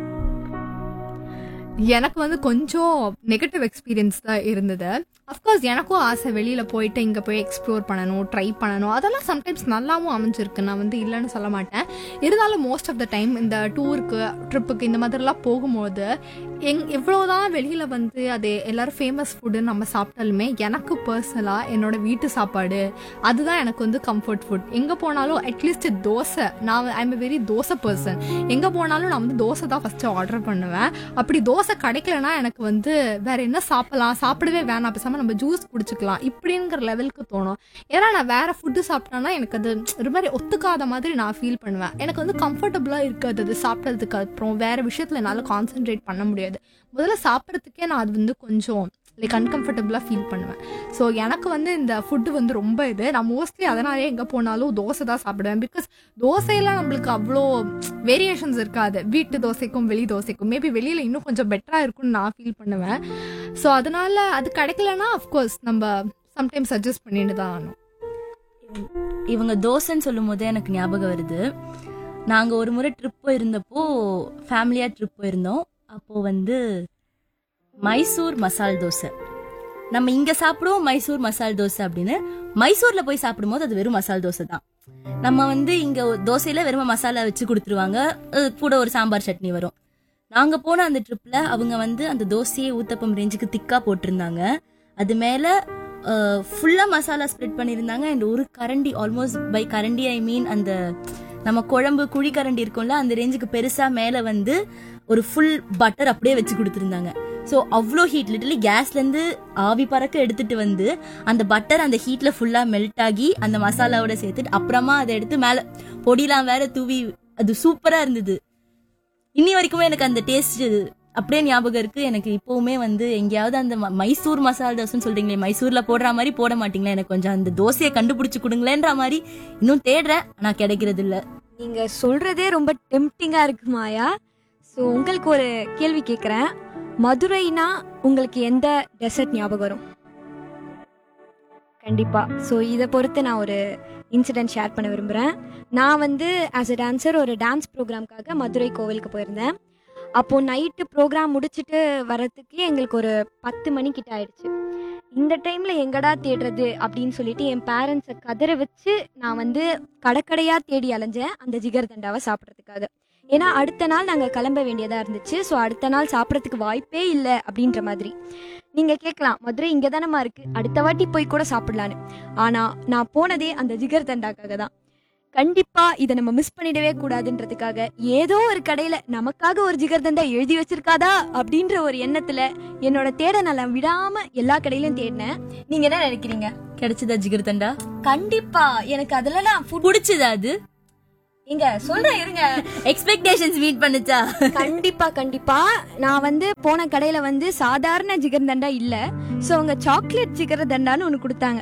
எனக்கு வந்து கொஞ்சம் நெகட்டிவ் எக்ஸ்பீரியன்ஸ் தான் இருந்தது அஃப்கோர்ஸ் எனக்கும் ஆசை வெளியில் போயிட்டு இங்கே போய் எக்ஸ்ப்ளோர் பண்ணணும் ட்ரை பண்ணணும் அதெல்லாம் சம்டைம்ஸ் நல்லாவும் அமைஞ்சிருக்கு நான் வந்து இல்லைன்னு சொல்ல மாட்டேன் இருந்தாலும் மோஸ்ட் ஆஃப் த டைம் இந்த டூருக்கு ட்ரிப்புக்கு இந்த மாதிரிலாம் போகும்போது எங் எவ்வளோதான் வெளியில் வந்து அது எல்லாரும் ஃபேமஸ் ஃபுட்டு நம்ம சாப்பிட்டாலுமே எனக்கு பர்சனலாக என்னோட வீட்டு சாப்பாடு அதுதான் எனக்கு வந்து கம்ஃபர்ட் ஃபுட் எங்கே போனாலும் அட்லீஸ்ட் தோசை நான் I'm a very dosa person எங்கே போனாலும் நான் வந்து தோசை தான் ஃபஸ்ட்டு ஆர்டர் பண்ணுவேன் அப்படி தோசை கிடைக்கலனா எனக்கு வந்து வேற என்ன சாப்பிடலாம் சாப்பிடவே வேணாம் பேசாமல் நம்ம ஜூஸ் குடிச்சுக்கலாம் இப்படிங்கிற லெவலுக்கு தோணும் ஏன்னா நான் வேற ஃபுட்டு சாப்பிட்டேன்னா எனக்கு அது ஒரு மாதிரி ஒத்துக்காத மாதிரி நான் ஃபீல் பண்ணுவேன் எனக்கு வந்து கம்ஃபர்டபுளாக இருக்காது அது சாப்பிட்டதுக்கு அப்புறம் வேற விஷயத்தில் என்னால் கான்சென்ட்ரேட் பண்ண முடியாது முதல்ல சாப்பிட்றதுக்கே நான் அது வந்து கொஞ்சம் லைக் அன்கம்ஃபர்டபுளாக ஃபீல் பண்ணுவேன் ஸோ எனக்கு வந்து இந்த ஃபுட்டு வந்து ரொம்ப இது நான் மோஸ்ட்லி அதனாலே எங்கே போனாலும் தோசை தான் சாப்பிடுவேன் பிகாஸ் தோசையெல்லாம் நம்மளுக்கு அவ்வளோ வேரியேஷன்ஸ் இருக்காது வீட்டு தோசைக்கும் வெளி தோசைக்கும் மேபி வெளியில் இன்னும் கொஞ்சம் பெட்டராக இருக்கும்னு நான் ஃபீல் பண்ணுவேன் ஸோ அதனால அது கிடைக்கலனா அஃப்கோர்ஸ் நம்ம சம்டைம்ஸ் சஜஸ்ட் பண்ணிட்டு தான் ஆகணும் இவங்க தோசைன்னு சொல்லும் போதே எனக்கு ஞாபகம் வருது நாங்க ஒரு முறை ட்ரிப் போயிருந்தப்போ ஃபேமிலியா ட்ரிப் போயிருந்தோம் அப்போ வந்து மைசூர் மசால் தோசை நம்ம இங்க சாப்பிடுவோம் மைசூர் மசால் தோசை அப்படின்னு மைசூர்ல போய் சாப்பிடும்போது அது வெறும் மசால் தோசை தான் நம்ம வந்து இங்க தோசையில வெறும் மசாலா வச்சு கொடுத்துருவாங்க அது கூட ஒரு சாம்பார் சட்னி வரும் நாங்க போன அந்த ட்ரிப்ல அவங்க வந்து அந்த தோசையை ஊத்தப்பம் ரேஞ்சுக்கு திக்கா போட்டிருந்தாங்க அது மேல ஃபுல்லா மசாலா ஸ்ப்ரெட் பண்ணியிருந்தாங்க அண்ட் ஒரு கரண்டி ஆல்மோஸ்ட் பை கரண்டி ஐ மீன் அந்த நம்ம குழம்பு குழி கரண்டி இருக்கும்ல அந்த ரேஞ்சுக்கு பெருசா மேல வந்து ஒரு ஃபுல் பட்டர் அப்படியே வச்சு கொடுத்துருந்தாங்க ஸோ அவ்வளோ ஹீட் லிட்டலி கேஸ்லேருந்து ஆவி பறக்க எடுத்துட்டு வந்து அந்த பட்டர் அந்த ஹீட்டில் ஃபுல்லாக மெல்ட் ஆகி அந்த மசாலாவோட சேர்த்துட்டு அப்புறமா அதை எடுத்து மேலே பொடிலாம் வேற தூவி அது சூப்பராக இருந்தது இன்னி வரைக்குமே எனக்கு அந்த டேஸ்ட் அப்படியே ஞாபகம் இருக்கு எனக்கு இப்போவுமே வந்து எங்கேயாவது அந்த ம- மைசூர் மசாலா தோசைன்னு சொல்றீங்களே மைசூர்ல போடுற மாதிரி போட மாட்டீங்களா எனக்கு கொஞ்சம் அந்த தோசையை கண்டுபிடிச்சு கொடுங்களேன்ற மாதிரி இன்னும் தேடுறேன் ஆனா கிடைக்கிறது இல்ல நீங்க சொல்றதே ரொம்ப டெம்டிங்கா இருக்கு மாயா ஸோ உங்களுக்கு ஒரு கேள்வி கேட்குறேன் மதுரைனா உங்களுக்கு எந்த டெசர்ட் ஞாபகம் வரும் கண்டிப்பா ஸோ இதை பொறுத்து நான் ஒரு இன்சிடென்ட் ஷேர் பண்ண விரும்புகிறேன் நான் வந்து ஆஸ் அ டான்சர் ஒரு டான்ஸ் ப்ரோக்ராம்க்காக மதுரை கோவிலுக்கு போயிருந்தேன் அப்போது நைட்டு ப்ரோக்ராம் முடிச்சுட்டு வரத்துக்கு எங்களுக்கு ஒரு பத்து மணி கிட்ட ஆயிடுச்சு இந்த டைமில் எங்கடா தேடுறது அப்படின்னு சொல்லிட்டு என் பேரண்ட்ஸை கதற வச்சு நான் வந்து கடைக்கடையாக தேடி அலைஞ்சேன் அந்த ஜிகர் தண்டாவை சாப்பிட்றதுக்காக ஏன்னா அடுத்த நாள் நாங்கள் கிளம்ப வேண்டியதாக இருந்துச்சு ஸோ அடுத்த நாள் சாப்பிட்றதுக்கு வாய்ப்பே இல்லை அப்படின்ற மாதிரி நீங்கள் கேட்கலாம் மதுரை இங்கே தானம்மா இருக்குது அடுத்த வாட்டி போய் கூட சாப்பிடலான்னு ஆனால் நான் போனதே அந்த ஜிகர் தண்டாக்காக தான் கண்டிப்பாக இதை நம்ம மிஸ் பண்ணிடவே கூடாதுன்றதுக்காக ஏதோ ஒரு கடையில் நமக்காக ஒரு ஜிகர் தண்டா எழுதி வச்சிருக்காதா அப்படின்ற ஒரு எண்ணத்தில் என்னோட தேடலை விடாமல் எல்லா கடையிலும் தேடினேன் நீங்கள் என்ன நினைக்கிறீங்க கிடைச்சதா ஜிகர் தண்டா கண்டிப்பா எனக்கு அதுலலாம் ஃபுட் புடிச்சதா அது இங்க சொல்றேன் இருங்க எக்ஸ்பெக்டேஷன்ஸ் மீட் பண்ணுச்சா கண்டிப்பா கண்டிப்பா நான் வந்து போன கடையில வந்து சாதாரண ஜிகர் தண்டா இல்ல சோ அவங்க சாக்லேட் ஜிகர் தண்டான்னு ஒன்னு கொடுத்தாங்க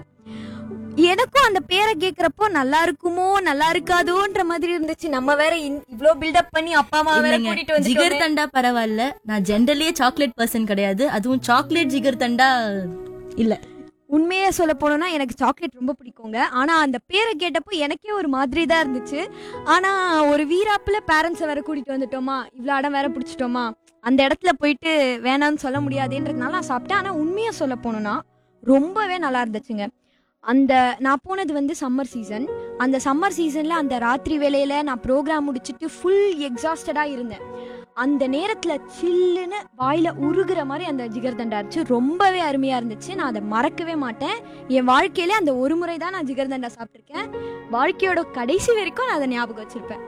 எனக்கும் அந்த பேரை கேக்குறப்போ நல்லா இருக்குமோ நல்லா இருக்காதோன்ற மாதிரி இருந்துச்சு நம்ம வேற இன்- இவ்ளோ பில்டப் பண்ணி அப்பா அம்மா வேற இல்லைங்க, கூட்டிட்டு ஜிகர் வந்து தண்டா பரவாயில்ல நான் ஜென்ரலியே சாக்லேட் பர்சன் கிடையாது அதுவும் சாக்லேட் ஜிகர் தண்டா இல்ல உண்மையா சொல்ல போனோம்னா எனக்கு சாக்லேட் ரொம்ப பிடிக்குங்க ஆனா அந்த பேரை கேட்டப்போ எனக்கே ஒரு மாதிரி தான் இருந்துச்சு ஆனா ஒரு வீராப்புல பேரண்ட்ஸை வேற கூட்டிட்டு வந்துட்டோமா இவ்வளோ இடம் வேற பிடிச்சிட்டோமா அந்த இடத்துல போயிட்டு வேணாம்னு சொல்ல முடியாதுன்றதுனால நான் சாப்பிட்டேன் ஆனா உண்மையா சொல்ல போனோம்னா ரொம்பவே நல்லா இருந்துச்சுங்க அந்த நான் போனது வந்து சம்மர் சீசன் அந்த சம்மர் சீசன்ல அந்த ராத்திரி வேலையில நான் ப்ரோக்ராம் முடிச்சுட்டு ஃபுல் எக்ஸாஸ்டடா இருந்தேன் அந்த நேரத்துல சில்லுன்னு வாயில உருகுற மாதிரி அந்த ஜிகர் தண்டா இருந்துச்சு ரொம்பவே அருமையா இருந்துச்சு நான் அதை மறக்கவே மாட்டேன் என் வாழ்க்கையில அந்த ஒரு முறை தான் நான் ஜிகர் தண்டா சாப்பிட்டிருக்கேன் வாழ்க்கையோட கடைசி வரைக்கும் நான் அதை ஞாபகம் வச்சிருப்பேன்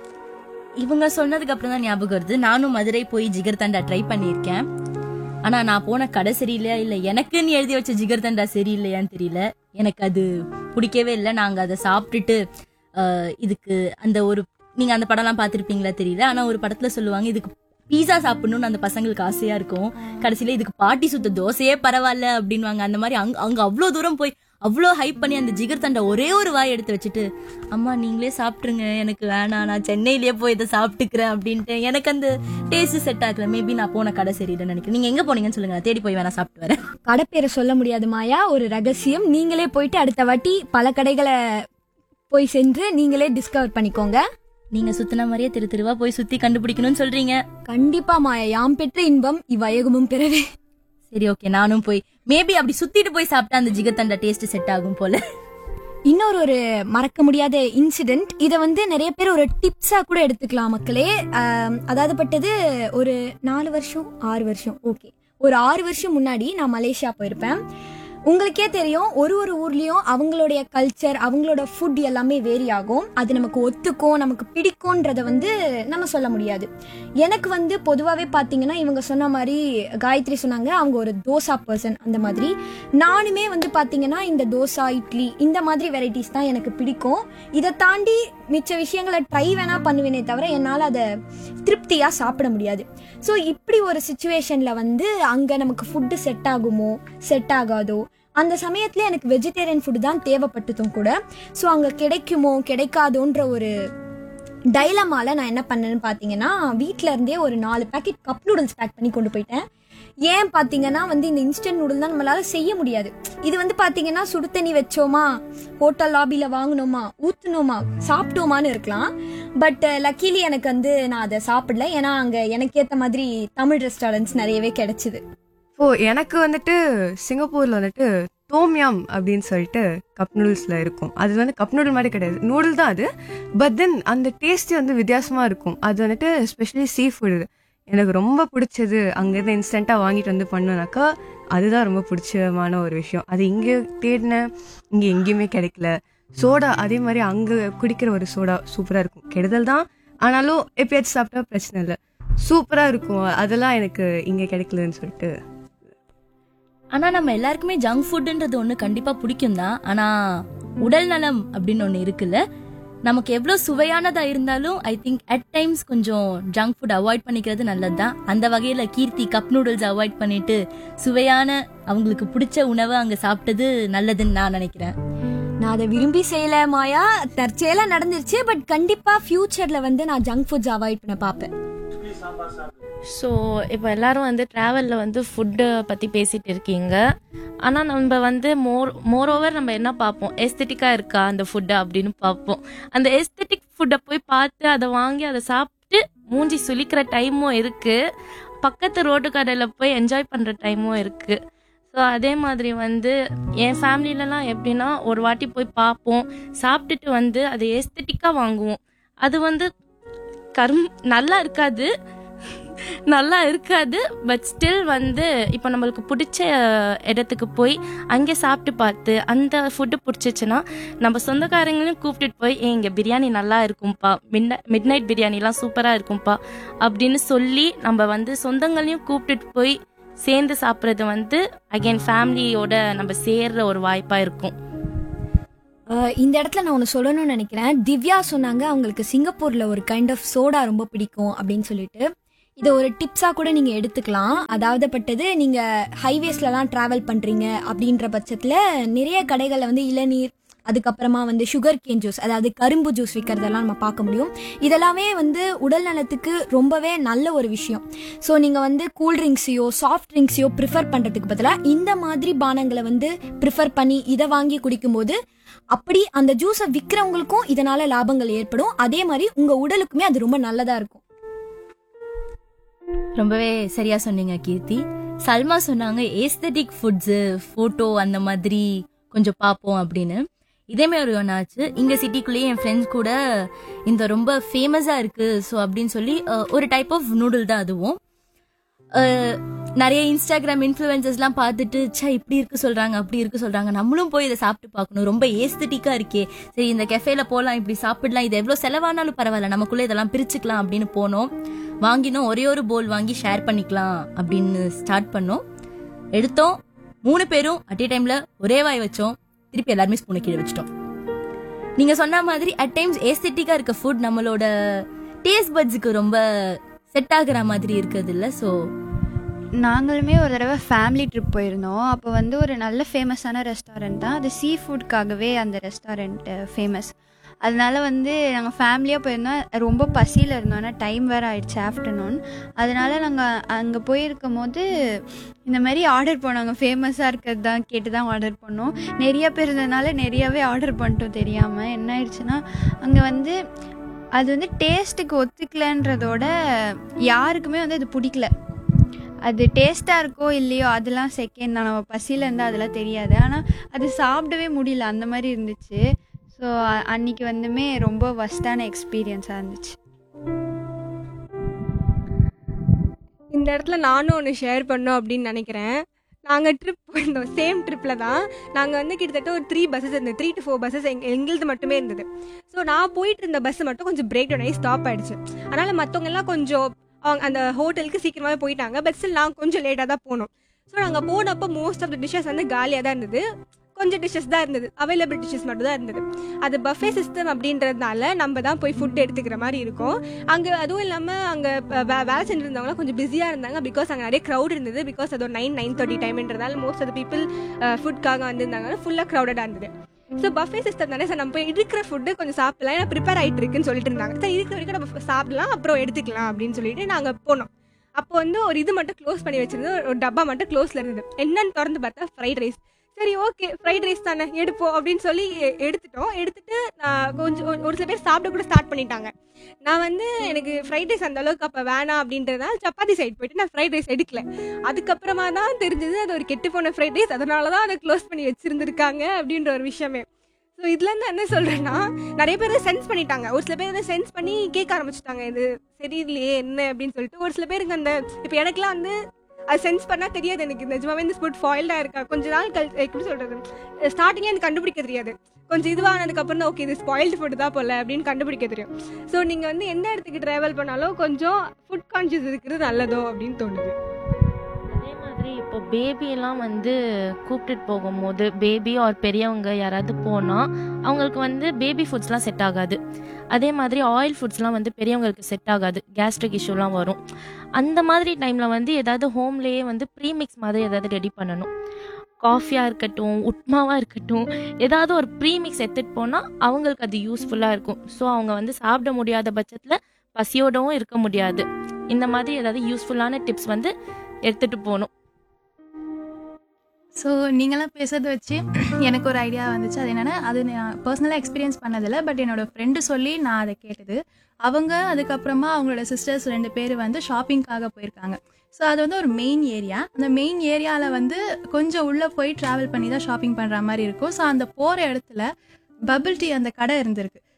இவங்க சொன்னதுக்கு அப்புறம் தான் ஞாபகம் வருது நானும் மதுரை போய் ஜிகர் தண்டா ட்ரை பண்ணியிருக்கேன் ஆனா நான் போன கடை சரியில்லையா இல்ல எனக்குன்னு எழுதி வச்ச ஜிகர் தண்டா சரியில்லையான்னு தெரியல எனக்கு அது பிடிக்கவே இல்லை நாங்க அதை சாப்பிட்டுட்டு ஆஹ், இதுக்கு அந்த ஒரு நீங்க அந்த படம்லாம் பார்த்திருப்பீங்களா தெரியல ஆனா ஒரு படத்துல சொல்லுவாங்க இதுக்கு பீஸா சாப்பிடணும்னு அந்த பசங்களுக்கு ஆசையா இருக்கும் கடைசியில இதுக்கு பாட்டி சுத்த தோசையே பரவாயில்ல அப்படின்வாங்க அந்த மாதிரி அங்க அங்க அவ்வளோ தூரம் போய் அவ்வளோ ஹைப் பண்ணி அந்த ஜிகர் தண்டை ஒரே ஒரு வாய் எடுத்து வச்சுட்டு அம்மா நீங்களே சாப்பிட்ருங்க எனக்கு வேணாம் நான் சென்னையிலேயே போய் இதை சாப்பிட்டுக்கிறேன் அப்படின்ட்டு எனக்கு அந்த டேஸ்ட் செட் ஆகல மேபி நான் போன கடை சரியில்லைன்னு நினைக்கிறேன் நீங்க எங்க போனீங்கன்னு சொல்லுங்க நான் தேடி போய் வேணா சாப்பிட்டு வரேன் கடை பேரை சொல்ல முடியாது மாயா ஒரு ரகசியம் நீங்களே போயிட்டு அடுத்த வாட்டி பல கடைகளை போய் சென்று நீங்களே டிஸ்கவர் பண்ணிக்கோங்க நீங்க சுத்தின மாதிரியே திரு திருவா போய் சுத்தி கண்டுபிடிக்கணும்னு சொல்றீங்க கண்டிப்பா மாயா யாம் பெற்ற இன்பம் இவ்வயகமும் பெறவே சரி ஓகே நானும் போய் மேபி அப்படி சுத்திட்டு போய் சாப்பிட்டா அந்த ஜிகர் தண்டை டேஸ்ட் செட் ஆகும் போல இன்னொரு ஒரு மறக்க முடியாத இன்சிடென்ட் இதை வந்து நிறைய பேர் ஒரு டிப்ஸா கூட எடுத்துக்கலாம் மக்களே ஆம், அதாவது பட்டது ஒரு நாலு வருஷம் ஆறு வருஷம் ஓகே ஒரு ஆறு வருஷம் முன்னாடி நான் மலேசியா போயிருப்பேன் உங்களுக்கே தெரியும் ஒரு ஒரு ஊர்லேயும் அவங்களுடைய கல்ச்சர் அவங்களோட ஃபுட் எல்லாமே வேரி ஆகும் அது நமக்கு ஒத்துக்கும் நமக்கு பிடிக்கும்ன்றத வந்து நம்ம சொல்ல முடியாது எனக்கு வந்து பொதுவாகவே பார்த்தீங்கன்னா இவங்க சொன்ன மாதிரி காயத்ரி சொன்னாங்க அவங்க ஒரு தோசா பர்சன் அந்த மாதிரி நானுமே வந்து பார்த்தீங்கன்னா இந்த தோசா இட்லி இந்த மாதிரி வெரைட்டிஸ் தான் எனக்கு பிடிக்கும் இதை தாண்டி மிச்ச விஷயங்களை ட்ரை வேணா பண்ணுவேனே தவிர என்னால் அதை திருப்தியாக சாப்பிட முடியாது ஸோ இப்படி ஒரு சுச்சுவேஷனில் வந்து அங்கே நமக்கு ஃபுட்டு செட் ஆகுமோ செட் ஆகாதோ அந்த சமயத்தில் எனக்கு வெஜிடேரியன் ஃபுட்டு தான் தேவைப்பட்டதும் கூட ஸோ அங்கே கிடைக்குமோ கிடைக்காதோன்ற ஒரு டைலமால நான் என்ன பண்ணேன்னு பார்த்தீங்கன்னா வீட்டில இருந்தே ஒரு நாலு பேக்கெட் கப் நூடுல்ஸ் பேக் பண்ணி கொண்டு போயிட்டேன் ஏன் பார்த்தீங்கன்னா வந்து இந்த இன்ஸ்டன்ட் நூடுல் தான் நம்மளால செய்ய முடியாது இது வந்து பார்த்தீங்கன்னா சுடு தண்ணி வச்சோமா ஹோட்டல் லாபியில் வாங்கினோமா ஊற்றுனோமா சாப்பிட்டோமான்னு இருக்கலாம் பட் லக்கிலி எனக்கு வந்து நான் அதை சாப்பிடல ஏன்னா அங்கே எனக்கு ஏற்ற மாதிரி தமிழ் ரெஸ்டாரண்ட்ஸ் நிறையவே கிடைச்சிது ஓ எனக்கு வந்துட்டு சிங்கப்பூர்ல வந்துட்டு டோம்யாம் அப்படின்னு சொல்லிட்டு கப் நூடுல்ஸ்ல இருக்கும் அது வந்து கப் நூடுல் மாதிரி கிடையாது நூடுல் தான் அது பட் தென் அந்த டேஸ்ட் வந்து வித்தியாசமா இருக்கும் அது வந்துட்டு ஸ்பெஷலி சீ ஃபுட் எனக்கு ரொம்ப பிடிச்சது அங்கேருந்து இன்ஸ்டண்ட்டாக வாங்கிட்டு வந்து பண்ணோனாக்கா அதுதான் ரொம்ப பிடிச்சமான ஒரு விஷயம் அது இங்கே தேடினேன் இங்கே எங்கேயுமே கிடைக்கல சோடா அதே மாதிரி அங்கே குடிக்கிற ஒரு சோடா சூப்பராக இருக்கும் கெடுதல் தான் ஆனாலும் எப்பயாச்சும் சாப்பிட்டா பிரச்சனை இல்லை சூப்பராக இருக்கும் அதெல்லாம் எனக்கு இங்கே கிடைக்கலன்னு சொல்லிட்டு ஆனா நம்ம எல்லாருக்குமே ஜங்க் ஃபுட்ன்றது ஒண்ணு கண்டிப்பா பிடிக்கும் தான் ஆனா உடல் நலம் அப்படின்னு ஒண்ணு இருக்குல்ல நமக்கு எவ்வளவு சுவையானதா இருந்தாலும் ஐ திங்க் அட் டைம்ஸ் கொஞ்சம் ஜங்க் ஃபுட் அவாய்ட் பண்ணிக்கிறது நல்லதுதான் அந்த வகையில கீர்த்தி கப் நூடுல்ஸ் அவாய்ட் பண்ணிட்டு சுவையான அவங்களுக்கு பிடிச்ச உணவை அங்க சாப்பிட்டது நல்லதுன்னு நான் நினைக்கிறேன் நான் அதை விரும்பி செய்யல மாயா தற்செயலா நடந்துருச்சு பட் கண்டிப்பா ஃபியூச்சர்ல வந்து நான் ஜங்க் ஃபுட்ஸ் அவாய்ட் பண்ண பார்ப்பேன் ஸோ இப்போ எல்லாரும் வந்து ட்ராவலில் வந்து ஃபுட்டை பற்றி பேசிட்டு இருக்கீங்க ஆனால் நம்ம வந்து மோர் மோரோவர் நம்ம என்ன பார்ப்போம் எஸ்தட்டிக்காக இருக்கா அந்த ஃபுட்டு அப்படின்னு பார்ப்போம் அந்த எஸ்தட்டிக் ஃபுட்டை போய் பார்த்து அதை வாங்கி அதை சாப்பிட்டு மூஞ்சி சுளிக்கிற டைமும் இருக்குது பக்கத்து ரோட்டு கடையில் போய் என்ஜாய் பண்ணுற டைமும் இருக்குது ஸோ அதே மாதிரி வந்து என் ஃபேமிலிலலாம் எப்படின்னா ஒரு வாட்டி போய் பார்ப்போம் சாப்பிட்டுட்டு வந்து அதை எஸ்தட்டிக்காக வாங்குவோம் அது வந்து கரும் நல்லா இருக்காது நல்லா இருக்காது பட் ஸ்டில் வந்து இப்போ நம்மளுக்கு பிடிச்ச இடத்துக்கு போய் அங்கே சாப்பிட்டு பார்த்து அந்த ஃபுட்டு பிடிச்சிச்சுன்னா நம்ம சொந்தக்காரங்களையும் கூப்பிட்டுட்டு போய் "ஏய், இங்கே பிரியாணி நல்லா இருக்கும்ப்பா மிட் மிட் நைட் பிரியாணிலாம் சூப்பராக இருக்கும்ப்பா அப்படின்னு சொல்லி நம்ம வந்து சொந்தங்களையும் கூப்பிட்டுட்டு போய் சேர்ந்து சாப்பிட்றது வந்து அகைன் ஃபேமிலியோட நம்ம சேர்ற ஒரு வாய்ப்பாக இருக்கும் அஹ் இந்த இடத்துல நான் ஒன்று சொல்லணும்னு நினைக்கிறேன் திவ்யா சொன்னாங்க அவங்களுக்கு சிங்கப்பூரில் ஒரு கைண்ட் ஆஃப் சோடா ரொம்ப பிடிக்கும் அப்படின்னு சொல்லிட்டு இதை ஒரு டிப்ஸாக கூட நீங்கள் எடுத்துக்கலாம் அதாவது பட்டது நீங்கள் ஹைவேஸ்லலாம் ட்ராவல் பண்ணுறீங்க அப்படின்ற பட்சத்தில் நிறைய கடைகளில் வந்து இளநீர் அதுக்கப்புறமா வந்து சுகர் கேன் ஜூஸ் அதாவது கரும்பு ஜூஸ் விற்கிறதெல்லாம் நம்ம பார்க்க முடியும் இதெல்லாமே வந்து உடல் நலத்துக்கு ரொம்பவே நல்ல ஒரு விஷயம் ஸோ நீங்கள் வந்து கூல் ட்ரிங்க்ஸையோ சாஃப்ட் ட்ரிங்க்ஸையோ ப்ரிஃபர் பண்ணுறதுக்கு பதிலாக இந்த மாதிரி பானங்களை வந்து ப்ரிஃபர் பண்ணி இதை வாங்கி குடிக்கும்போது அப்படி அந்த ஜூஸை விற்கிறவங்களுக்கும் இதனால லாபங்கள் ஏற்படும் அதே மாதிரி உங்க உடலுக்குமே அது ரொம்ப நல்லதா இருக்கும் ரொம்பவே சரியா சொன்னீங்க கீர்த்தி சல்மா சொன்னாங்க ஏஸ்தட்டிக் ஃபுட்ஸு ஃபோட்டோ அந்த மாதிரி கொஞ்சம் பார்ப்போம் அப்படின்னு இதேமே ஒரு ஒன்றாச்சு இங்கே சிட்டிக்குள்ளேயே என் ஃப்ரெண்ட்ஸ் கூட இந்த ரொம்ப ஃபேமஸாக இருக்குது ஸோ அப்படின்னு சொல்லி அஹ், ஒரு டைப் ஆஃப் நூடுல் தான் அதுவும் அஹ், நிறைய இன்ஸ்டாகிராம் இன்ஃப்ளூயன்சஸ்லாம் பார்த்துட்டு ச்சே இப்படி இருக்கு சொல்கிறாங்க அப்படி இருக்கு சொல்கிறாங்க நம்மளும் போய் இதை சாப்பிட்டு பார்க்கணும் ரொம்ப ஏஸ்தட்டிக்காக இருக்கே சரி இந்த கெஃபேல போகலாம் இப்படி சாப்பிடலாம் இது எவ்வளோ செலவானாலும் பரவாயில்ல நமக்குள்ளே இதெல்லாம் பிரிச்சுக்கலாம் அப்படின்னு போனோம் வாங்கினோம் ஒரே ஒரு போல் வாங்கி ஷேர் பண்ணிக்கலாம் அப்படின்னு ஸ்டார்ட் பண்ணோம் எடுத்தோம் மூணு பேரும் அட் ஏ டைம்ல ஒரே வாய் வச்சோம் திருப்பி எல்லாருமே ஸ்பூனை கீழே வச்சிட்டோம் நீங்க சொன்ன மாதிரி அட் டைம்ஸ் ஏஸ்தட்டிக்கா இருக்க ஃபுட் நம்மளோட டேஸ்ட் பட்ஸுக்கு ரொம்ப செட் ஆகுற மாதிரி இருக்குது இல்ல ஸோ நாங்களுமே ஒரு தடவை ஃபேமிலி ட்ரிப் போயிருந்தோம் அப்போ வந்து ஒரு நல்ல ஃபேமஸான ரெஸ்டாரண்ட் தான் அது சீ ஃபுட்காகவே அந்த ரெஸ்டாரண்ட் ஃபேமஸ் அதனால வந்து நாங்கள் ஃபேமிலியாக போயிருந்தோம் ரொம்ப பசியில் இருந்தோம் ஏன்னா டைம் வேறு ஆயிடுச்சு ஆஃப்டர்நூன் அதனால நாங்கள் அங்கே போயிருக்கும் போது இந்த மாதிரி ஆர்டர் பண்ணோங்க ஃபேமஸாக இருக்கிறது தான் கேட்டு தான் ஆர்டர் பண்ணோம் நிறைய பேர் இருந்ததுனால நிறையவே ஆர்டர் பண்ணிட்டோம் தெரியாமல் என்ன ஆயிடுச்சுன்னா அங்கே வந்து அது வந்து டேஸ்ட்டுக்கு ஒத்துக்கலன்றதோட யாருக்குமே வந்து அது பிடிக்கல அது டேஸ்ட்டாக இருக்கோ இல்லையோ அதெல்லாம் செகண்ட் தான் நம்ம பசியில் இருந்தால் அதெல்லாம் தெரியாது ஆனால் அது சாப்பிடவே முடியல அந்த மாதிரி இருந்துச்சு ஸோ அன்னைக்கு வந்துமே ரொம்ப வஸ்டான எக்ஸ்பீரியன்ஸாக இருந்துச்சு இந்த இடத்துல நானும் ஒன்று ஷேர் பண்ணோம் அப்படின்னு நினைக்கிறேன் நாங்கள் ட்ரிப் போயிருந்தோம் சேம் ட்ரிப்பில் தான் நாங்கள் வந்து கிட்டத்தட்ட ஒரு த்ரீ பஸ்ஸஸ் இருந்தது த்ரீ டு ஃபோர் பஸ்ஸஸ் எங் எங்களுது மட்டுமே இருந்தது ஸோ நான் போயிட்டு இருந்த பஸ் மட்டும் கொஞ்சம் பிரேக் டவுன் ஆகி ஸ்டாப் ஆயிடுச்சு அதனால் மற்றவங்க எல்லாம் கொஞ்சம் அவங்க அந்த ஹோட்டலுக்கு சீக்கிரமாகவே போயிட்டாங்க பட் ஸ்டில் நாங்கள் கொஞ்சம் லேட்டாக தான் போனோம் ஸோ நாங்கள் போனப்போ மோஸ்ட் ஆஃப் த டிஷ்ஷஸ் வந்து காலியாக தான் இருந்தது கொஞ்சம் டிஷ்ஷஸ் தான் இருந்தது அவைலபிள் டிஷ்ஷஸ் மட்டும் தான் இருந்தது அது பஃபே சிஸ்டம் அப்படின்றதுனால நம்ம தான் போய் ஃபுட் எடுத்துக்கிற மாதிரி இருக்கும் அங்கே அதுவும் இல்லாமல் அங்கே வேலை செஞ்சுருந்தவங்களாம் கொஞ்சம் பிஸியாக இருந்தாங்க பிகாஸ் அங்கே நிறைய க்ரௌட் இருந்தது பிகாஸ் அது ஒரு நைன் நைன் தேர்ட்டி டைம்ன்றதால மோஸ்ட் ஆஃப் த பீப்புள் ஃபுட்காக வந்திருந்தாங்க ஃபுல்லாக க்ரௌடடாக இருந்தது ஸோ பஃபே சிஸ்டம் தானே சார் நம்ம போய் இருக்கிற ஃபுட்டு கொஞ்சம் சாப்பிடலாம் ஏன்னா ப்ரிப்பேர் ஆகிட்டு இருக்குன்னு சொல்லிட்டு இருந்தாங்க சார் இருக்கிற வரைக்கும் நம்ம சாப்பிடலாம் அப்புறம் எடுத்துக்கலாம் அப்படின்னு சொல்லிட்டு நாங்கள் போனோம் அப்போ வந்து ஒரு இது மட்டும் க்ளோஸ் பண்ணி வச்சிருந்தது ஒரு டப்பா மட்டும் க்ளோஸில் இருந்தது என்னன்னு திறந்து பார்த்தா ஃப்ரைட் ரைஸ் சரி ஓகே ஃப்ரைட் ரைஸ் தானே எடுப்போம் அப்படின்னு சொல்லி எ- எடுத்துட்டோம் எடுத்துட்டு நான் கொஞ்சம் ஒரு- ஒரு சில பேர் சாப்பிட கூட ஸ்டார்ட் பண்ணிட்டாங்க நான் வந்து எனக்கு ஃப்ரைட் ரைஸ் அந்த அளவுக்கு அப்போ வேணாம் அப்படின்றதுனால சப்பாத்தி சைடு போயிட்டு நான் ஃப்ரைட் ரைஸ் எடுக்கல அதுக்கப்புறமா தான் தெரிஞ்சது அது ஒரு கெட்டு போன ஃப்ரைட் ரைஸ் அதனால தான் அதை க்ளோஸ் பண்ணி வச்சிருந்துருக்காங்க அப்படின்ற ஒரு விஷயமே ஸோ இதுல இருந்து என்ன சொல்றேன்னா நிறைய பேர் சென்ஸ் பண்ணிட்டாங்க ஒரு சில பேர் வந்து சென்ஸ் பண்ணி கேட்க ஆரம்பிச்சிட்டாங்க இது சரியில்லையே என்ன அப்படின்னு சொல்லிட்டு ஒரு சில பேருக்கு அந்த இப்போ எனக்குலாம் வந்து அது சென்ஸ் பண்ணா தெரியாது எனக்கு நிஜமாவே இந்த ஃபுட் ஃபாயில்டா இருக்கா கொஞ்ச நாள் கழி எப்படி சொல்றது ஸ்டார்டிங்கே எனக்கு கண்டுபிடிக்க தெரியாது கொஞ்சம் இதுவானதுக்கு அப்புறம் தான் ஓகே இது ஸ்பாயில்டு ஃபுட் தான் போல அப்படின்னு கண்டுபிடிக்க தெரியும் ஸோ நீங்க வந்து எந்த இடத்துக்கு டிராவல் பண்ணாலும் கொஞ்சம் ஃபுட் கான்சியஸ் இருக்கிறது நல்லதோ அப்படின்னு தோணுது அதே மாதிரி இப்போ பேபி எல்லாம் வந்து கூப்பிட்டுட்டு போகும்போது பேபி ஆர் பெரியவங்க யாராவது போனால் அவங்களுக்கு வந்து பேபி ஃபுட்ஸ்லாம் செட் ஆகாது அதே மாதிரி ஆயில் ஃபுட்ஸ்லாம் வந்து பெரியவங்களுக்கு செட் ஆகாது கேஸ்ட்ரிக் இஷ்யூலாம் வரும் அந்த மாதிரி டைமில் வந்து ஏதாவது ஹோம்லேயே வந்து ப்ரீமிக்ஸ் மாதிரி ஏதாவது ரெடி பண்ணணும் காஃபியாக இருக்கட்டும் உப்மாவாக இருக்கட்டும் ஏதாவது ஒரு ப்ரீமிக்ஸ் எடுத்துகிட்டு போனால் அவங்களுக்கு அது யூஸ்ஃபுல்லாக இருக்கும் ஸோ அவங்க வந்து சாப்பிட முடியாத பட்சத்தில் பசியோடவும் இருக்க முடியாது இந்த மாதிரி ஏதாவது யூஸ்ஃபுல்லான டிப்ஸ் வந்து எடுத்துகிட்டு போகணும் ஸோ நீங்களாம் பேசுறத வச்சு எனக்கு ஒரு ஐடியா வந்துச்சு அது என்னன்னா அது நான் பர்சனலாக எக்ஸ்பீரியன்ஸ் பண்ணதில்லை பட் என்னோட ஃப்ரெண்டு சொல்லி நான் அதை கேட்டது அவங்க அதுக்கப்புறமா அவங்களோட சிஸ்டர்ஸ் ரெண்டு பேர் வந்து ஷாப்பிங்காக போயிருக்காங்க ஸோ அது வந்து ஒரு மெயின் ஏரியா அந்த மெயின் ஏரியாவில் வந்து கொஞ்சம் உள்ளே போய் ட்ராவல் பண்ணி தான் ஷாப்பிங் பண்ணுற மாதிரி இருக்கும் ஸோ அந்த போகிற இடத்துல பபிள் டீ அந்த கடை இருந்திருக்கு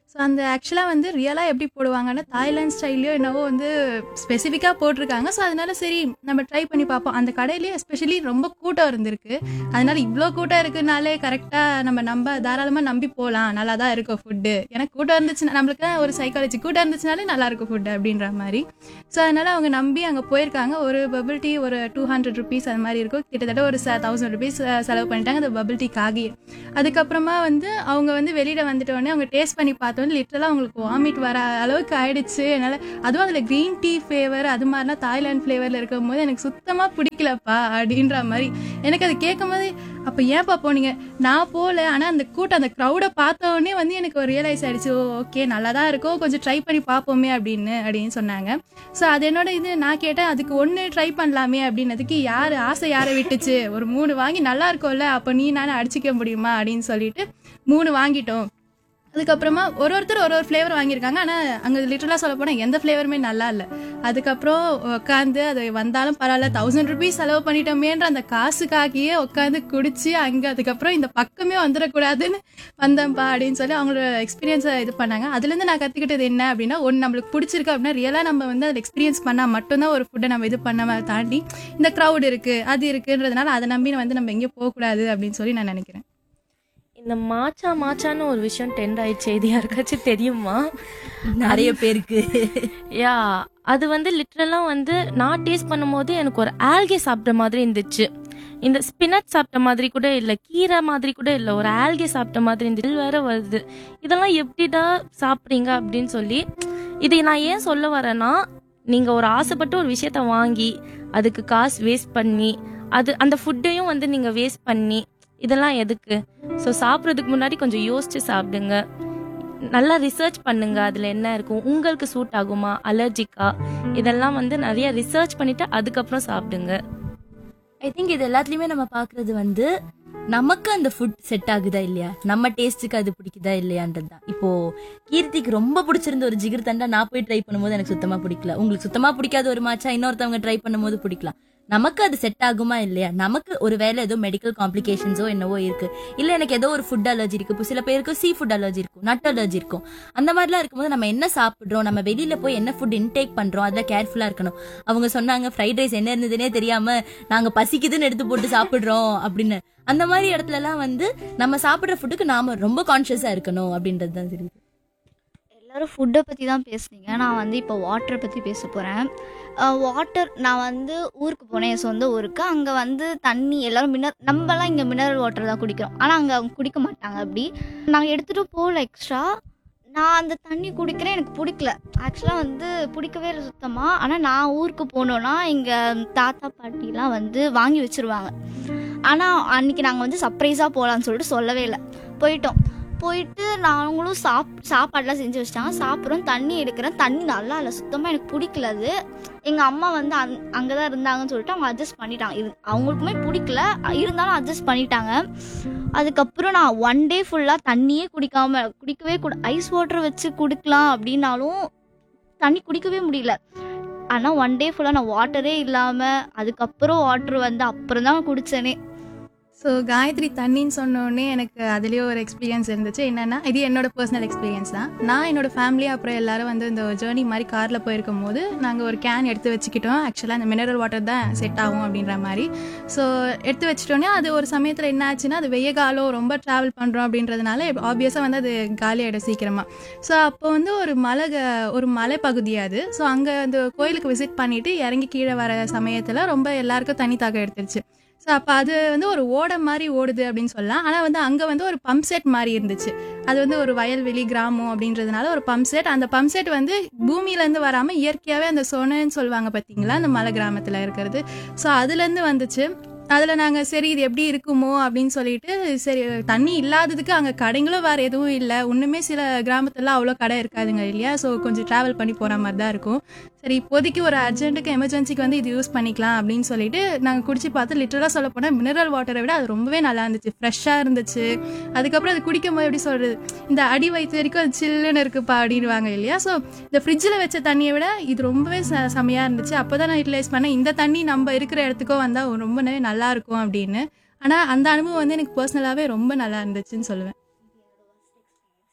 ஸோ அந்த ஆக்சுவலாக வந்து ரியலாக எப்படி போடுவாங்கன்னா தாய்லாந்து ஸ்டைல்லையோ என்னவோ வந்து ஸ்பெசிஃபிக்காக போட்டிருக்காங்க ஸோ அதனால சரி நம்ம ட்ரை பண்ணி பார்ப்போம் அந்த கடையிலேயே எஸ்பெஷலி ரொம்ப கூட்டம் இருந்திருக்கு அதனால இவ்வளோ கூட்டம் இருக்குனாலே கரெக்டாக நம்ம நம்ப தாராளமாக நம்பி போகலாம் நல்லா தான் இருக்கும் ஃபுட்டு ஏன்னா கூட்டம் இருந்துச்சுன்னா நம்மளுக்கு தான் ஒரு சைக்காலஜி கூட்டம் இருந்துச்சுனாலே நல்லா இருக்கும் ஃபுட்டு அப்படின்ற மாதிரி ஸோ அதனால அவங்க நம்பி அங்கே போயிருக்காங்க ஒரு பபிள் டீ ஒரு டூ ஹண்ட்ரட் ருபீஸ் அது மாதிரி இருக்கும் கிட்டத்தட்ட ஒரு தௌசண்ட் ருபீஸ் செலவு பண்ணிட்டாங்க அந்த பபிள் டீக்காகி அதுக்கப்புறமா வந்து அவங்க வந்து வெளியில வந்துட்ட உடனே அவங்க டேஸ்ட் பண்ணி பார்த்தோன்னே லிட்டரலாக அவங்களுக்கு வாமிட் வர அளவுக்கு ஆயிடுச்சு என்னால் அதுவும் அதில் க்ரீன் டீ ஃப்ளேவர் அது மாதிரிலாம் தாய்லாந்து ஃப்ளேவரில் இருக்கும் போது எனக்கு சுத்தமாக பிடிக்கலப்பா அப்படின்ற மாதிரி எனக்கு அது கேட்கும் போது அப்போ ஏன்ப்பா போனீங்க நான் போகல ஆனால் அந்த கூட்டம் அந்த க்ரௌடை பார்த்த உடனே வந்து எனக்கு ஒரு ரியலைஸ் ஆயிடுச்சு ஓ ஓகே நல்லா தான் இருக்கும் கொஞ்சம் ட்ரை பண்ணி பார்ப்போமே அப்படின்னு அப்படின்னு சொன்னாங்க ஸோ அது என்னோட இது நான் கேட்டேன் அதுக்கு ஒன்று ட்ரை பண்ணலாமே அப்படின்னதுக்கு யார் ஆசை யாரை விட்டுச்சு ஒரு மூணு வாங்கி நல்லா இருக்கும்ல அப்போ நீ நானே அடிச்சிக்க முடியுமா அப்படின்னு சொல்லிட்டு மூணு வாங்கிட்டோம் அதுக்கப்புறமா ஒரு ஒருத்தர் ஒரு ஒரு ஃப்ளேவர் வாங்கியிருக்காங்க ஆனால் அங்கே லிட்டரலாக சொல்ல போனால் எந்த ஃப்ளேவருமே நல்லா இல்லை அதுக்கப்புறம் உட்காந்து அது வந்தாலும் பரவாயில்ல தௌசண்ட் ருபீஸ் செலவு பண்ணிட்டோமேன்ற அந்த காசுக்காகியே உட்காந்து குடிச்சு அங்கே அதுக்கப்புறம் இந்த பக்கமே வந்துடக்கூடாதுன்னு வந்தேன்ப்பா அப்படின்னு சொல்லி அவங்களோட எக்ஸ்பீரியன்ஸை இது பண்ணாங்க அதுலேருந்து நான் கற்றுக்கிட்டது என்ன அப்படின்னா ஒன்று நம்மளுக்கு பிடிச்சிருக்கு அப்படின்னா ரியலாக நம்ம வந்து அதில் எக்ஸ்பீரியன்ஸ் பண்ணால் மட்டும்தான் ஒரு ஃபுட்டை நம்ம இது பண்ணாம தாண்டி இந்த க்ரௌட் இருக்குது அது இருக்குன்றதுனால அதை நம்பி வந்து நம்ம எங்கேயும் போகக்கூடாது அப்படின்னு சொல்லி நான் நினைக்கிறேன் இந்த மாச்சா மாச்சான்னு ஒரு விஷயம் டெண்ட் ஆயிடுச்சு இது யாருக்காச்சும் தெரியுமா நிறைய பேருக்கு யா அது வந்து லிட்ரலாக வந்து நான் டேஸ்ட் பண்ணும்போது எனக்கு ஒரு ஆல்கே சாப்பிட்ட மாதிரி இருந்துச்சு இந்த ஸ்பினச் சாப்பிட்ட மாதிரி கூட இல்லை கீரை மாதிரி கூட இல்லை ஒரு ஆல்கே சாப்பிட்ட மாதிரி இருந்துச்சு வேற வருது இதெல்லாம் எப்படிடா சாப்பிட்றீங்க அப்படின்னு சொல்லி இதை நான் ஏன் சொல்ல வரேன்னா நீங்கள் ஒரு ஆசைப்பட்டு ஒரு விஷயத்த வாங்கி அதுக்கு காசு வேஸ்ட் பண்ணி அது அந்த ஃபுட்டையும் வந்து நீங்கள் வேஸ்ட் பண்ணி இதெல்லாம் எதுக்கு ஸோ சாப்பிட்றதுக்கு முன்னாடி கொஞ்சம் யோசிச்சு சாப்பிடுங்க நல்லா ரிசர்ச் பண்ணுங்க அதில் என்ன இருக்கும் உங்களுக்கு சூட் ஆகுமா அலர்ஜிக்கா இதெல்லாம் வந்து நிறைய ரிசர்ச் பண்ணிட்டு அதுக்கப்புறம் சாப்பிடுங்க ஐ திங்க் இது எல்லாத்துலயுமே நம்ம பாக்குறது வந்து நமக்கு அந்த ஃபுட் செட் ஆகுதா இல்லையா நம்ம டேஸ்ட்டுக்கு அது பிடிக்குதா இல்லையான்றது தான் இப்போ கீர்த்திக்கு ரொம்ப பிடிச்சிருந்த ஒரு ஜிகர் தண்டா நான் போய் ட்ரை பண்ணும்போது எனக்கு சுத்தமா பிடிக்கல உங்களுக்கு சுத்தமா பிடிக்காத ஒரு மாச்சா இன்னொருத்தவங்க ட்ரை பண்ணும்போது பிடிக்கலாம் நமக்கு அது செட் ஆகுமா இல்லையா நமக்கு ஒரு வேலை ஏதோ மெடிக்கல் காம்ப்ளிகேஷன்ஸோ என்னவோ இருக்கு இல்ல எனக்கு ஏதோ ஒரு ஃபுட் அலர்ஜி இருக்கு இப்போ சில பேருக்கு சீ ஃபுட் அலர்ஜி இருக்கும் நட் அலர்ஜி இருக்கும் அந்த மாதிரிலாம் இருக்கும்போது நம்ம என்ன சாப்பிடுறோம் நம்ம வெளியில போய் என்ன ஃபுட் இன்டேக் பண்றோம் அதுல கேர்ஃபுல்லா இருக்கணும் அவங்க சொன்னாங்க ஃப்ரைட் ரைஸ் என்ன இருந்ததுன்னே தெரியாம நாங்க பசிக்குதுன்னு எடுத்து போட்டு சாப்பிடுறோம் அப்படின்னு அந்த மாதிரி இடத்துல எல்லாம் வந்து நம்ம சாப்பிடுற ஃபுட்டுக்கு நாம ரொம்ப கான்சியஸா இருக்கணும் அப்படின்றது தான் தெரியுது எல்லாரும் ஃபுட்டை பற்றி தான் பேசுனீங்க நான் வந்து இப்போ வாட்டரை பற்றி பேச போகிறேன் வாட்டர் நான் வந்து ஊருக்கு போனேன் என் சொந்த ஊருக்கு அங்கே வந்து தண்ணி எல்லாரும் மினர் நம்மலாம் இங்கே மினரல் வாட்டர் தான் குடிக்கிறோம் ஆனால் அங்கே அவங்க குடிக்க மாட்டாங்க அப்படி நாங்கள் எடுத்துகிட்டு போகல எக்ஸ்ட்ரா நான் அந்த தண்ணி குடிக்கிறேன் எனக்கு பிடிக்கல ஆக்சுவலாக வந்து பிடிக்கவே இல்லை சுத்தமாக ஆனால் நான் ஊருக்கு போனோன்னா எங்கள் தாத்தா பாட்டிலாம் வந்து வாங்கி வச்சுருவாங்க ஆனால் அன்றைக்கி நாங்கள் வந்து சர்ப்ரைஸாக போகலான்னு சொல்லிட்டு சொல்லவே இல்லை போயிட்டோம் போயிட்டு நாங்களும் சாப் சாப்பாடெலாம் செஞ்சு வச்சிட்டாங்க சாப்பிட்றோம் தண்ணி எடுக்கிறேன் தண்ணி நல்லா இல்லை சுத்தமாக எனக்கு பிடிக்கல அது எங்கள் அம்மா வந்து அங் அங்கே தான் இருந்தாங்கன்னு சொல்லிட்டு அவங்க அட்ஜஸ்ட் பண்ணிட்டாங்க இது அவங்களுக்குமே பிடிக்கல இருந்தாலும் அட்ஜஸ்ட் பண்ணிட்டாங்க அதுக்கப்புறம் நான் ஒன் டே ஃபுல்லாக தண்ணியே குடிக்காம குடிக்கவே கூட ஐஸ் வாட்டர் வச்சு குடிக்கலாம் அப்படின்னாலும் தண்ணி குடிக்கவே முடியல ஆனால் ஒன் டே ஃபுல்லாக நான் வாட்டரே இல்லாமல் அதுக்கப்புறம் வாட்டர் வந்து அப்புறம் தான் குடித்தேனே ஸோ காயத்ரி தண்ணின்னு சொன்னோடனே எனக்கு அதுலேயே ஒரு எக்ஸ்பீரியன்ஸ் இருந்துச்சு என்னென்னா இது என்னோட பர்சனல் எக்ஸ்பீரியன்ஸ் தான் நான் என்னோட ஃபேமிலி அப்புறம் எல்லாரும் வந்து இந்த ஜேர்னி மாதிரி காரில் போயிருக்கும் போது நாங்கள் ஒரு கேன் எடுத்து வச்சுக்கிட்டோம் ஆக்சுவலாக இந்த மினரல் வாட்டர் தான் செட் ஆகும் அப்படின்ற மாதிரி ஸோ எடுத்து வச்சிட்டோன்னே அது ஒரு சமயத்தில் என்ன ஆச்சுன்னா அது வெய்ய காலம் ரொம்ப ட்ராவல் பண்ணுறோம் அப்படின்றதுனால ஆப்வியஸாக வந்து அது காலியாகிடும் சீக்கிரமாக ஸோ அப்போ வந்து ஒரு மலை க- ஒரு மலை பகுதி அது ஸோ அங்கே அந்த கோயிலுக்கு விசிட் பண்ணிட்டு இறங்கி கீழே வர சமயத்தில் ரொம்ப எல்லாருக்கும் தண்ணி தாக்கம் எடுத்துருச்சு ஸோ அப்போ அது வந்து ஒரு ஓடை மாதிரி ஓடுது அப்படின்னு சொல்லலாம் ஆனால் வந்து அங்கே வந்து ஒரு பம்ப் செட் மாதிரி இருந்துச்சு அது வந்து ஒரு வயல்வெளி கிராமம் அப்படின்றதுனால ஒரு பம்ப் செட் அந்த பம்ப் செட் வந்து பூமியிலேருந்து வராமல் இயற்கையாகவே அந்த சொனன்னு சொல்லுவாங்க பார்த்தீங்களா அந்த மலை கிராமத்தில் இருக்கிறது ஸோ அதுலேருந்து வந்துச்சு அதில் நாங்கள் சரி இது எப்படி இருக்குமோ அப்படின்னு சொல்லிட்டு சரி தண்ணி இல்லாததுக்கு அங்கே கடைங்களும் வேறு எதுவும் இல்லை ஒன்றுமே சில கிராமத்துலலாம் அவ்வளோ கடை இருக்காதுங்க இல்லையா ஸோ கொஞ்சம் ட்ராவல் பண்ணி போகிற மாதிரி தான் இருக்கும் சரி இப்போதைக்கு ஒரு அர்ஜென்ட்டுக்கு எமர்ஜென்சிக்கு வந்து இது யூஸ் பண்ணிக்கலாம் அப்படின்னு சொல்லிட்டு நாங்கள் குடிச்சு பார்த்து லிட்டரலாக சொல்ல போனால் மினரல் வாட்டரை விட அது ரொம்பவே நல்லா இருந்துச்சு ஃப்ரெஷ்ஷாக இருந்துச்சு அதுக்கப்புறம் அது குடிக்கும் போது எப்படி சொல்கிறது இந்த அடி வயிற்று வரைக்கும் அது சில்லுன்னு இருக்குப்பா அப்படின்வாங்க இல்லையா ஸோ இந்த ஃப்ரிட்ஜில் வச்ச தண்ணியை விட இது ரொம்பவே ச செமையாக இருந்துச்சு அப்போ தான் நான் யூட்டிலைஸ் பண்ணேன் இந்த தண்ணி நம்ம இருக்கிற இடத்துக்கோ வந்தால் ரொம்பவே நல்லா இருக்கும் அப்படின்னு ஆனால் அந்த அனுபவம் வந்து எனக்கு பர்சனலாகவே ரொம்ப நல்லா இருந்துச்சுன்னு சொல்லுவேன்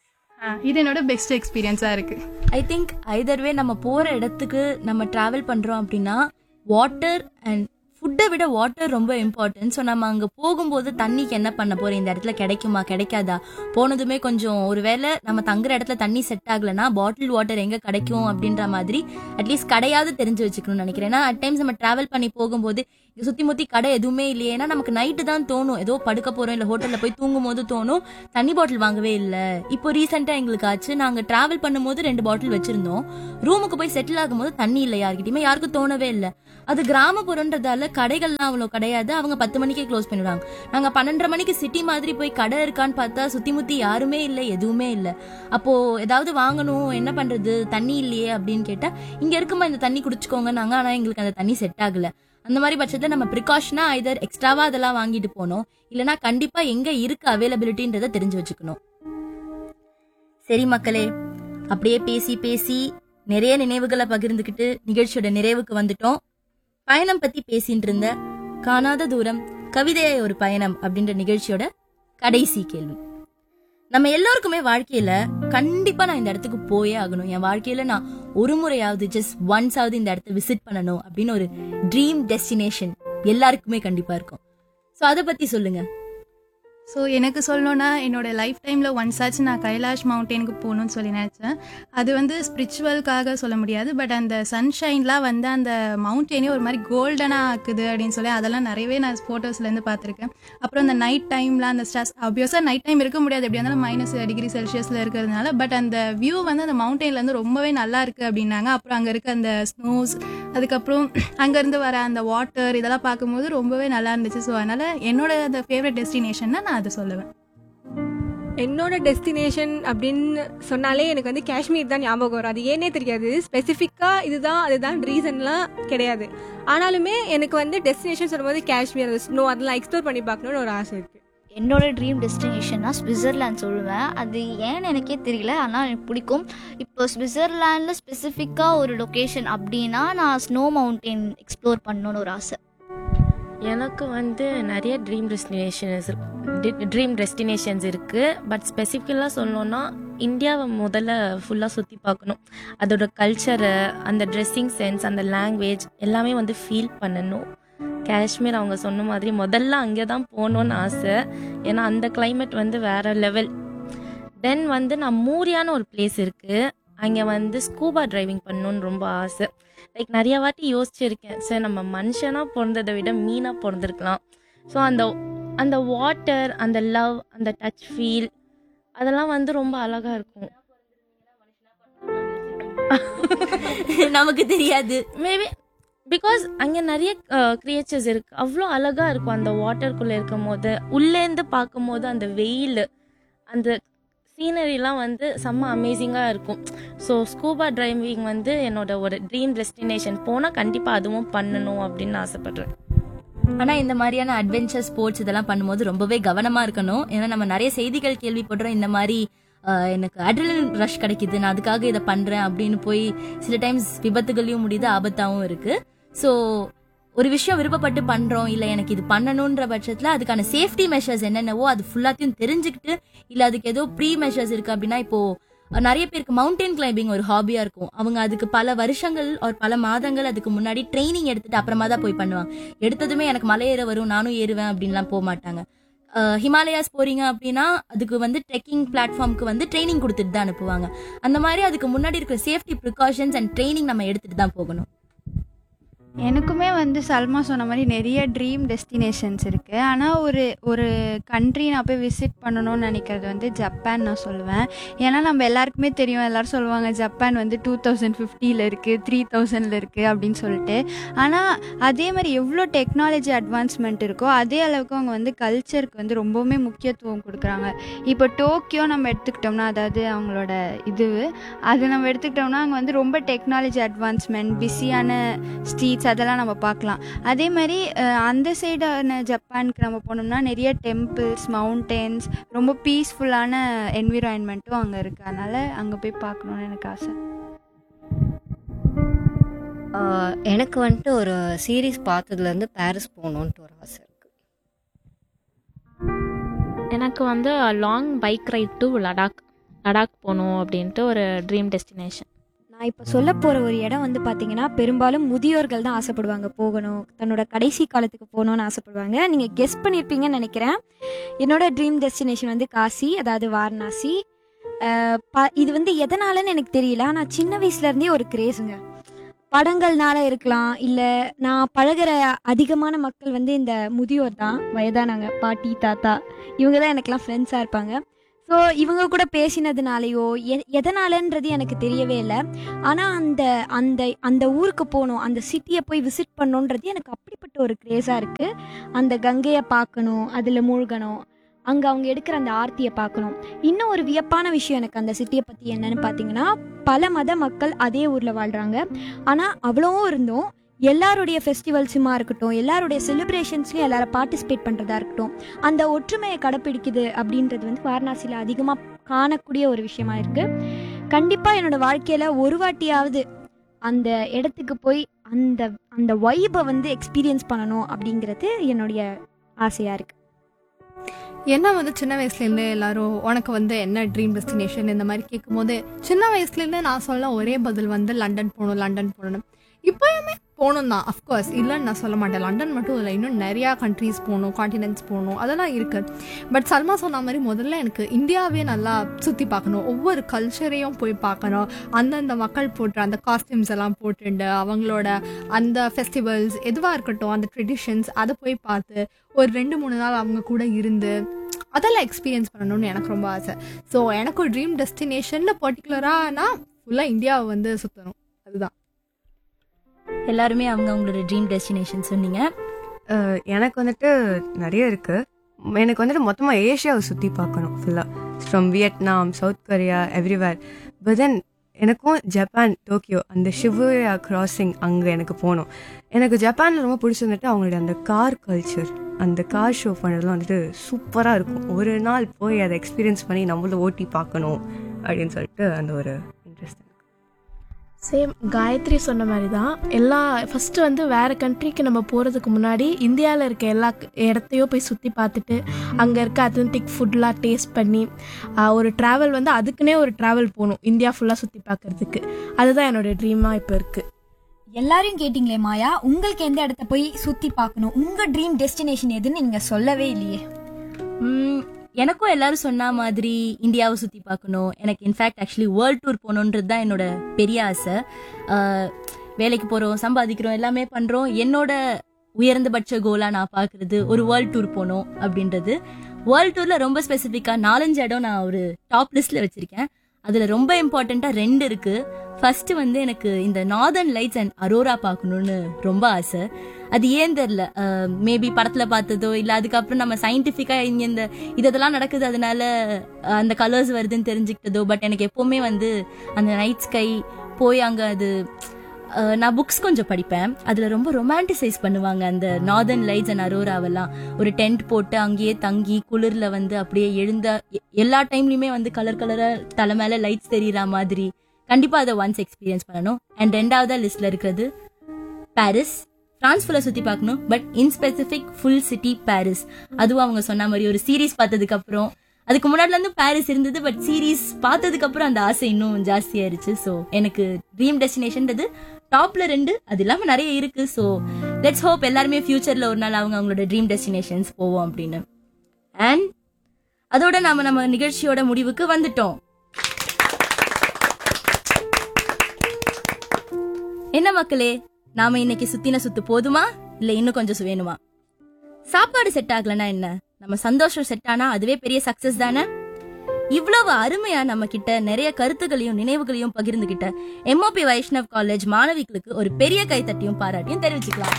இது என்னோட பெஸ்ட் எக்ஸ்பீரியன்ஸாக இருக்குது ஐ திங்க் ஐதர் வே நம்ம போற இடத்துக்கு நம்ம டிராவல் பண்றோம் அப்படின்னா வாட்டர் அண்ட் ஃபுட்டை விட வாட்டர் ரொம்ப இம்பார்ட்டன்ட் ஸோ நம்ம அங்கே போகும்போது தண்ணிக்கு என்ன பண்ண போறோம் இந்த இடத்துல கிடைக்குமா கிடைக்காதா போனதுமே கொஞ்சம் ஒருவேளை நம்ம தங்குற இடத்துல தண்ணி செட் ஆகலைன்னா பாட்டில் வாட்டர் எங்கே கிடைக்கும் அப்படின்ற மாதிரி அட்லீஸ்ட் கடையாவது தெரிஞ்சு வச்சுக்கணும்னு நினைக்கிறேன் ஏன்னா அட் டைம்ஸ் நம்ம டிராவல் பண்ணி போகும்போது இங்க சுத்தி முத்தி கடை எதுவுமே இல்லையே ஏன்னா நமக்கு நைட்டு தான் தோணும் ஏதோ படுக்க போறோம் இல்லை ஹோட்டல்ல போய் தூங்கும் போது தோணும் தண்ணி பாட்டில் வாங்கவே இல்லை இப்போ ரீசெண்டா எங்களுக்கு ஆச்சு நாங்க டிராவல் பண்ணும்போது ரெண்டு பாட்டில் வச்சிருந்தோம் ரூமுக்கு போய் செட்டில் ஆகும்போது தண்ணி இல்லை யார்கிட்டயுமே யாருக்கும் தோணவே இல்லை அது கிராமப்புறன்றதால கடைகள்லாம் அவ்வளோ கிடையாது அவங்க பத்து மணிக்கே க்ளோஸ் பண்ணிடுவாங்க நாங்க பன்னெண்டரை மணிக்கு சிட்டி மாதிரி போய் கடை இருக்கான்னு பார்த்தா சுத்தி முத்தி யாருமே இல்லை எதுவுமே இல்லை அப்போ ஏதாவது வாங்கணும் என்ன பண்றது தண்ணி இல்லையே அப்படின்னு கேட்டா இங்க இருக்குமா இந்த தண்ணி குடிச்சுக்கோங்க நாங்க ஆனா எங்களுக்கு அந்த தண்ணி செட் ஆகல அந்த மாதிரி பட்சத்துல நம்ம ப்ரிகாஷனா ஐதர் எக்ஸ்ட்ராவா அதெல்லாம் வாங்கிட்டு போனோம் இல்லனா கண்டிப்பா எங்க இருக்கு அவைலபிலிட்டின்றத தெரிஞ்சு வச்சுக்கணும் சரி மக்களே அப்படியே பேசி பேசி நிறைய நினைவுகளை பகிர்ந்துக்கிட்டு நிகழ்ச்சியோட நிறைவுக்கு வந்துட்டோம் பயணம் பத்தி பேசிட்டு இருந்த காணாத தூரம் கவிதையாய் ஒரு பயணம் அப்படின்ற நிகழ்ச்சியோட கடைசி கேள்வி நம்ம எல்லோருக்குமே வாழ்க்கையில கண்டிப்பா நான் இந்த இடத்துக்கு போயே ஆகணும் என் வாழ்க்கையில நான் ஒரு முறையாவது ஜஸ்ட் ஒன்ஸாவது இந்த இடத்த விசிட் பண்ணணும் அப்படின்னு ஒரு ட்ரீம் டெஸ்டினேஷன் எல்லாருக்குமே கண்டிப்பா இருக்கும் சோ அதை பத்தி சொல்லுங்க ஸோ எனக்கு சொல்லணும்னா என்னோட லைஃப் டைமில் ஒன்ஸ் ஆச்சு நான் கைலாஷ் மவுண்டனுக்கு போகணும்னு சொல்லி நினச்சேன் அது வந்து ஸ்பிரிச்சுவலுக்காக சொல்ல முடியாது பட் அந்த சன்ஷைன்லாம் வந்து அந்த மவுண்டனே ஒரு மாதிரி கோல்டனாக ஆக்குது அப்படின்னு சொல்லி அதெல்லாம் நிறையவே நான் ஃபோட்டோஸ்லேருந்து பார்த்துருக்கேன் அப்புறம் அந்த நைட் டைம்லாம் அந்த ஸ்ட்ரெஸ் ஆப்வியஸாக நைட் டைம் இருக்க முடியாது எப்படி இருந்தாலும் மைனஸ் டிகிரி செல்சியஸில் இருக்கிறதுனால பட் அந்த வியூ வந்து அந்த மவுண்டன்லேருந்து ரொம்பவே நல்லா இருக்குது அப்படின்னாங்க அப்புறம் அங்கே இருக்க அந்த ஸ்னோஸ் அதுக்கப்புறம் அங்கேருந்து வர அந்த வாட்டர் இதெல்லாம் பார்க்கும்போது ரொம்பவே நல்லா இருந்துச்சு ஸோ அதனால் என்னோட அந்த ஃபேவரட் டெஸ்டினேஷன்னா நான் அதை சொல்லுவேன் என்னோட டெஸ்டினேஷன் அப்படின்னு சொன்னாலே எனக்கு வந்து காஷ்மீர் தான் ஞாபகம் வரும் அது ஏனே தெரியாது ஸ்பெசிஃபிக்காக இதுதான் அதுதான் ரீசன்லாம் கிடையாது ஆனாலுமே எனக்கு வந்து டெஸ்டினேஷன் சொல்லும்போது காஷ்மீர் அந்த ஸ்னோ அதெல்லாம் எக்ஸ்ப்ளோர் பண்ணி பார்க்கணுன்னு ஒரு ஆசை இருக்குது என்னோட ட்ரீம் டெஸ்டினேஷன்னா ஸ்விட்சர்லாந்து சொல்லுவேன் அது ஏன்னு எனக்கே தெரியல ஆனால் எனக்கு பிடிக்கும் இப்போ ஸ்விட்சர்லாண்டில் ஸ்பெசிஃபிக்காக ஒரு லொக்கேஷன் அப்படின்னா நான் ஸ்னோ மவுண்டன் எக்ஸ்ப்ளோர் பண்ணணும்னு ஒரு ஆசை எனக்கு வந்து நிறைய ட்ரீம் டெஸ்டினேஷன்ஸ் ட்ரீம் டெஸ்டினேஷன்ஸ் இருக்குது பட் ஸ்பெசிஃபிக்கலாக சொல்லணும்னா இந்தியாவை முதல்ல ஃபுல்லாக சுற்றி பார்க்கணும் அதோட கல்ச்சரை அந்த ட்ரெஸ்ஸிங் சென்ஸ் அந்த லாங்குவேஜ் எல்லாமே வந்து ஃபீல் பண்ணணும் காஷ்மீர் அவங்க சொன்ன மாதிரி முதல்ல அங்கே தான் போகணுன்னு ஆசை ஏன்னா அந்த climate வந்து வேற லெவல் தென் வந்து நான் மூரியான ஒரு பிளேஸ் இருக்குது அங்கே வந்து ஸ்கூபா டிரைவிங் பண்ணணுன்னு ரொம்ப ஆசை லைக் நிறைய வாட்டி யோசிச்சிருக்கேன் சார் நம்ம மனுஷனாக பிறந்ததை விட மீனாக பிறந்திருக்கலாம் ஸோ அந்த அந்த வாட்டர் அந்த லவ் அந்த டச் ஃபீல் அதெல்லாம் வந்து ரொம்ப அழகாக இருக்கும் நமக்கு தெரியாது மேபி பிகாஸ் அங்கே நிறைய கிரியேச்சர்ஸ் இருக்கு அவ்வளோ அழகாக இருக்கும் அந்த வாட்டருக்குள்ளே இருக்கும் போது உள்ளேருந்து பார்க்கும் போது அந்த வெயில் அந்த சீனரிலாம் வந்து செம்ம அமேசிங்காக இருக்கும் ஸோ ஸ்கூபா டிரைவிங் வந்து என்னோட ஒரு ட்ரீம் டெஸ்டினேஷன் போனால் கண்டிப்பாக அதுவும் பண்ணணும் அப்படின்னு ஆசைப்படுறேன் ஆனா இந்த மாதிரியான அட்வென்ச்சர் ஸ்போர்ட்ஸ் இதெல்லாம் பண்ணும்போது ரொம்பவே கவனமா இருக்கணும் ஏன்னா நம்ம நிறைய செய்திகள் கேள்விப்படுறோம் இந்த மாதிரி ஆஹ், எனக்கு அட்ரினல் ரஷ் கிடைக்குது நான் அதுக்காக இதை பண்றேன் அப்படின்னு போய் சில டைம்ஸ் விபத்துகளையும் முடியுது ஆபத்தாவும் இருக்கு ஸோ ஒரு விஷயம் விருப்பப்பட்டு பண்றோம் இல்ல எனக்கு இது பண்ணணுன்ற பட்சத்துல அதுக்கான சேஃப்டி மெஷர்ஸ் என்னென்னவோ அது ஃபுல்லாத்தையும் தெரிஞ்சுக்கிட்டு இல்ல அதுக்கு ஏதோ ப்ரீ மெஷர்ஸ் இருக்கு அப்படின்னா இப்போ அஹ், நிறைய பேருக்கு மவுண்டன் கிளைம்பிங் ஒரு ஹாபியா இருக்கும் அவங்க அதுக்கு பல வருஷங்கள் ஒரு பல மாதங்கள் அதுக்கு முன்னாடி ட்ரைனிங் எடுத்துட்டு அப்புறமா தான் போய் பண்ணுவாங்க எடுத்ததுமே எனக்கு மலை ஏற வரும் நானும் ஏறுவேன் அப்படின்லாம் போக மாட்டாங்க அஹ், ஹிமாலயாஸ் போறீங்க அப்படின்னா அதுக்கு வந்து ட்ரெக்கிங் பிளாட்ஃபார்முக்கு வந்து ட்ரைனிங் கொடுத்துட்டு தான் அனுப்புவாங்க அந்த மாதிரி அதுக்கு முன்னாடி இருக்கிற சேஃப்டி ப்ரிகாஷன்ஸ் அண்ட் ட்ரைனிங் நம்ம எடுத்துட்டு தான் போகணும் எனக்குமே வந்து சல்மா சொன்ன மாதிரி நிறைய ட்ரீம் டெஸ்டினேஷன்ஸ் இருக்குது ஆனால் ஒரு ஒரு கண்ட்ரி நான் போய் விசிட் பண்ணணும்னு நினைக்கிறது வந்து ஜப்பான் நான் சொல்லுவேன் ஏன்னா நம்ம எல்லாருக்குமே தெரியும் எல்லாரும் சொல்லுவாங்க ஜப்பான் வந்து டூ தௌசண்ட் ஃபிஃப்டியில் இருக்குது த்ரீ தௌசண்டில் இருக்குது அப்படின்னு சொல்லிட்டு ஆனால் அதே மாதிரி எவ்வளோ டெக்னாலஜி அட்வான்ஸ்மெண்ட் இருக்கோ அதே அளவுக்கு அவங்க வந்து கல்ச்சருக்கு வந்து ரொம்பவுமே முக்கியத்துவம் கொடுக்குறாங்க இப்போ டோக்கியோ நம்ம எடுத்துக்கிட்டோம்னா அதாவது அவங்களோட இது அது நம்ம எடுத்துக்கிட்டோம்னா அங்கே வந்து ரொம்ப டெக்னாலஜி அட்வான்ஸ்மெண்ட் பிஸியான ஸ்ட்ரீட்ஸ் அதெல்லாம் நம்ம பார்க்கலாம் அதே மாதிரி அஹ், அந்த சைடான ஜப்பானுக்கு நம்ம போனோம்னா நிறைய டெம்பிள்ஸ் மவுண்டன்ஸ் ரொம்ப பீஸ்ஃபுல்லான என்விரான்மெண்ட்டும் அங்கே இருக்குது அதனால் அங்கே போய் பார்க்கணுன்னு எனக்கு ஆசை ஆஹ் எனக்கு வந்துட்டு ஒரு சீரீஸ் பார்த்ததுலேருந்து பாரிஸ் போகணுன்ட்டு ஒரு ஆசை இருக்குது எனக்கு வந்து long bike ride to Ladakh Ladakh போகணும் அப்படின்ட்டு ஒரு ட்ரீம் டெஸ்டினேஷன் நான் இப்போ சொல்ல போகிற ஒரு இடம் வந்து பார்த்தீங்கன்னா பெரும்பாலும் முதியோர்கள் தான் ஆசைப்படுவாங்க போகணும் தன்னோட கடைசி காலத்துக்கு போகணும்னு ஆசைப்படுவாங்க நீங்கள் கெஸ் பண்ணியிருப்பீங்கன்னு நினைக்கிறேன் என்னோட ட்ரீம் டெஸ்டினேஷன் வந்து காசி அதாவது வாரணாசி அஹ் ப இது வந்து எதனாலன்னு எனக்கு தெரியல ஆனால் சின்ன வயசுலேருந்தே ஒரு கிரேஸுங்க படங்கள்னால இருக்கலாம் இல்லை நான் பழகுற அதிகமான மக்கள் வந்து இந்த முதியோர் தான் வயதானவங்க பாட்டி தாத்தா இவங்க தான் எனக்கெல்லாம் ஃப்ரெண்ட்ஸாக இருப்பாங்க ஸோ இவங்க கூட பேசினதுனாலையோ எ எதனாலன்றது எனக்கு தெரியவே இல்லை ஆனால் அந்த அந்த அந்த ஊருக்கு போகணும் அந்த சிட்டியை போய் விசிட் பண்ணணுன்றது எனக்கு அப்படிப்பட்ட ஒரு க்ரேஸாக இருக்குது அந்த கங்கையை பார்க்கணும் அதில் மூழ்கணும் அங்கே அவங்க எடுக்கிற அந்த ஆர்த்தியை பார்க்கணும் இன்னும் ஒரு வியப்பான விஷயம் எனக்கு அந்த சிட்டியை பற்றி என்னன்னு பார்த்தீங்கன்னா பல மத மக்கள் அதே ஊரில் வாழ்கிறாங்க ஆனால் அவ்வளோவும் இருந்தும் எல்லாருடைய ஃபெஸ்டிவல்ஸுமா இருக்கட்டும் எல்லாருடைய செலிப்ரேஷன்ஸ்லையும் எல்லாரும் பார்ட்டிசிபேட் பண்ணுறதா இருக்கட்டும் அந்த ஒற்றுமையை கடைப்பிடிக்குது அப்படின்றது வந்து வாரணாசியில் அதிகமாக காணக்கூடிய ஒரு விஷயமா இருக்குது கண்டிப்பாக என்னோட வாழ்க்கையில் ஒரு வாட்டியாவது அந்த இடத்துக்கு போய் அந்த அந்த வைபை வந்து எக்ஸ்பீரியன்ஸ் பண்ணணும் அப்படிங்கிறது என்னுடைய ஆசையாக இருக்குது என்ன வந்து சின்ன வயசுலேருந்து எல்லாரும் உனக்கு வந்து என்ன ட்ரீம் டெஸ்டினேஷன் இந்த மாதிரி கேட்கும்போது சின்ன வயசுலேருந்து நான் சொல்ல ஒரே பதில் வந்து லண்டன் போகணும் லண்டன் போகணும் இப்போயுமே போகணும் தான் அஃப்கோர்ஸ் இல்லைன்னு நான் சொல்ல மாட்டேன் லண்டன் மட்டும் இல்லை இன்னும் நிறையா கண்ட்ரீஸ் போகணும் காண்டினென்ட்ஸ் போகணும் அதெல்லாம் இருக்குது பட் சல்மா சொன்ன மாதிரி முதல்ல எனக்கு இந்தியாவே நல்லா சுற்றி பார்க்கணும் ஒவ்வொரு கல்ச்சரையும் போய் பார்க்கணும் அந்தந்த மக்கள் போட்டு அந்த காஸ்டியூம்ஸ் எல்லாம் போட்டுண்டு அவங்களோட அந்த ஃபெஸ்டிவல்ஸ் எதுவாக இருக்கட்டும் அந்த ட்ரெடிஷன்ஸ் அதை போய் பார்த்து ஒரு ரெண்டு மூணு நாள் அவங்க கூட இருந்து அதெல்லாம் எக்ஸ்பீரியன்ஸ் பண்ணணும்னு எனக்கு ரொம்ப ஆசை ஸோ எனக்கு ஒரு ட்ரீம் டெஸ்டினேஷன் பர்டிகுலராக நான் ஃபுல்லாக இந்தியாவை வந்து சுற்றணும் அதுதான் எல்லாருமே அவங்க அவங்களோட ட்ரீம் டெஸ்டினேஷன் சொன்னீங்க அஹ் எனக்கு வந்துட்டு நிறைய இருக்கு எனக்கு வந்துட்டு மொத்தமாக ஏஷியாவை சுற்றி பார்க்கணும் ஃபுல்லாக from Vietnam South Korea everywhere but then எனக்கும் ஜப்பான் டோக்கியோ அந்த ஷிபுயா கிராசிங் அங்கே எனக்கு போகணும் எனக்கு ஜப்பானில் ரொம்ப பிடிச்சிருந்துட்டு அவங்களுடைய அந்த கார் கல்ச்சர் அந்த கார் ஷோ பண்ணுறதுலாம் வந்துட்டு சூப்பராக இருக்கும் ஒரு நாள் போய் அதை எக்ஸ்பீரியன்ஸ் பண்ணி நம்மளும் ஓட்டி பார்க்கணும் அப்படின்னு சொல்லிட்டு அந்த ஒரு இன்ட்ரெஸ்ட் சேம் காயத்ரி சொன்ன மாதிரி தான் எல்லா ஃபஸ்ட்டு வந்து வேறு கண்ட்ரிக்கு நம்ம போகிறதுக்கு முன்னாடி இந்தியாவில் இருக்க எல்லா க- இடத்தையும் போய் சுற்றி பார்த்துட்டு அங்கே இருக்க அத்தன்டிக் ஃபுட்லாம் டேஸ்ட் பண்ணி ஆஹ், ஒரு ட்ராவல் வந்து அதுக்குன்னே ஒரு ட்ராவல் போகணும் இந்தியா ஃபுல்லாக சுற்றி பார்க்கறதுக்கு அதுதான் என்னோட ட்ரீமாக இப்போ இருக்குது எல்லாரையும் கேட்டிங்களே மாயா உங்களுக்கு எந்த இடத்த போய் சுற்றி பார்க்கணும் உங்கள் ட்ரீம் டெஸ்டினேஷன் எதுன்னு நீங்கள் சொல்லவே இல்லையே ம், எனக்கும் எல்லாரும் சொன்ன மாதிரி இந்தியாவை சுற்றி பார்க்கணும் எனக்கு இன்ஃபேக்ட் ஆக்சுவலி வேர்ல்ட் டூர் போகணுன்றது தான் என்னோட பெரிய ஆசை ஆஹ், வேலைக்கு போகிறோம் சம்பாதிக்கிறோம் எல்லாமே பண்ணுறோம் என்னோட உயர்ந்தபட்ச கோலாக நான் பார்க்குறது ஒரு வேர்ல்ட் டூர் போகணும் அப்படின்றது வேர்ல்ட் டூரில் ரொம்ப ஸ்பெசிஃபிக்காக நாலஞ்சு இடம் நான் ஒரு டாப் லிஸ்ட்டில் வச்சுருக்கேன் அதில் ரொம்ப இம்பார்ட்டண்ட்டாக ரெண்டு இருக்குது ஃபர்ஸ்ட் வந்து எனக்கு இந்த நார்தர்ன் லைட்ஸ் அண்ட் அரோரா பார்க்கணுன்னு ரொம்ப ஆசை அது ஏன் தெரில மேபி படத்தில் பார்த்ததோ இல்லை அதுக்கப்புறம் நம்ம சயின்டிஃபிக்காக இங்கே இந்த இதெல்லாம் நடக்குது அதனால அஹ், அந்த கலர்ஸ் வருதுன்னு தெரிஞ்சுக்கிட்டதோ பட் எனக்கு எப்போவுமே வந்து அந்த நைட் ஸ்கை போய் அங்கே அது அஹ், நான் புக்ஸ் கொஞ்சம் படிப்பேன் அதில் ரொம்ப ரொமான்டிசைஸ் பண்ணுவாங்க அந்த நார்தர்ன் லைட்ஸ் அண்ட் அரோராவெல்லாம் ஒரு டென்ட் போட்டு அங்கேயே தங்கி குளிரில் வந்து அப்படியே எழுந்த எ- எல்லா டைம்லையுமே வந்து கலர் கலராக தலை மேலே லைட்ஸ் தெரியுற மாதிரி கண்டிப்பாக அதை ஒன்ஸ் எக்ஸ்பீரியன்ஸ் பண்ணணும் அண்ட் ரெண்டாவதா லிஸ்ட்டில் இருக்கிறது பாரிஸ் ஃப்ரான்ஸ் ஃபுல்லாக சுற்றி பார்க்கணும் but in specific full city Paris அதுவும் அவங்க சொன்ன மாதிரி ஒரு சீரீஸ் பார்த்ததுக்கு அப்புறம் அதுக்கு முன்னாடில இருந்து பாரிஸ் இருந்தது பட் சீரீஸ் பார்த்ததுக்கு அப்புறம் அந்த ஆசை இன்னும் ஜாஸ்தியாயிருச்சு ஸோ எனக்கு ட்ரீம் டெஸ்டினேஷன்றது டாப்ல ரெண்டு அது இல்லாமல் நிறைய இருக்கு ஸோ லெட்ஸ் ஹோப் எல்லாருமே ஃபியூச்சர்ல ஒரு நாள் அவங்க அவங்களோட ட்ரீம் டெஸ்டினேஷன்ஸ் போவோம் அப்படின்னு அண்ட் அதோட நாம நம்ம நிகழ்ச்சியோட முடிவுக்கு வந்துட்டோம் என்ன மக்களே நாம இன்னைக்கு சுத்தின சுத்து போதுமா இல்ல இன்னும் கொஞ்சம் சு- வேணுமா சாப்பாடு செட் ஆகலனா என்ன நம்ம சந்தோஷம் செட் ஆனா அதுவே பெரிய சக்சஸ் தானே இவ்வளவு அருமையா நம்ம கிட்ட நிறைய கருத்துக்களையும் நினைவுகளையும் பகிர்ந்துகிட்ட எம்ஓபி வைஷ்ணவ் காலேஜ் மாணவிகளுக்கு ஒரு பெரிய கைத்தட்டியும் பாராட்டியும் தெரிவிச்சுக்கலாம்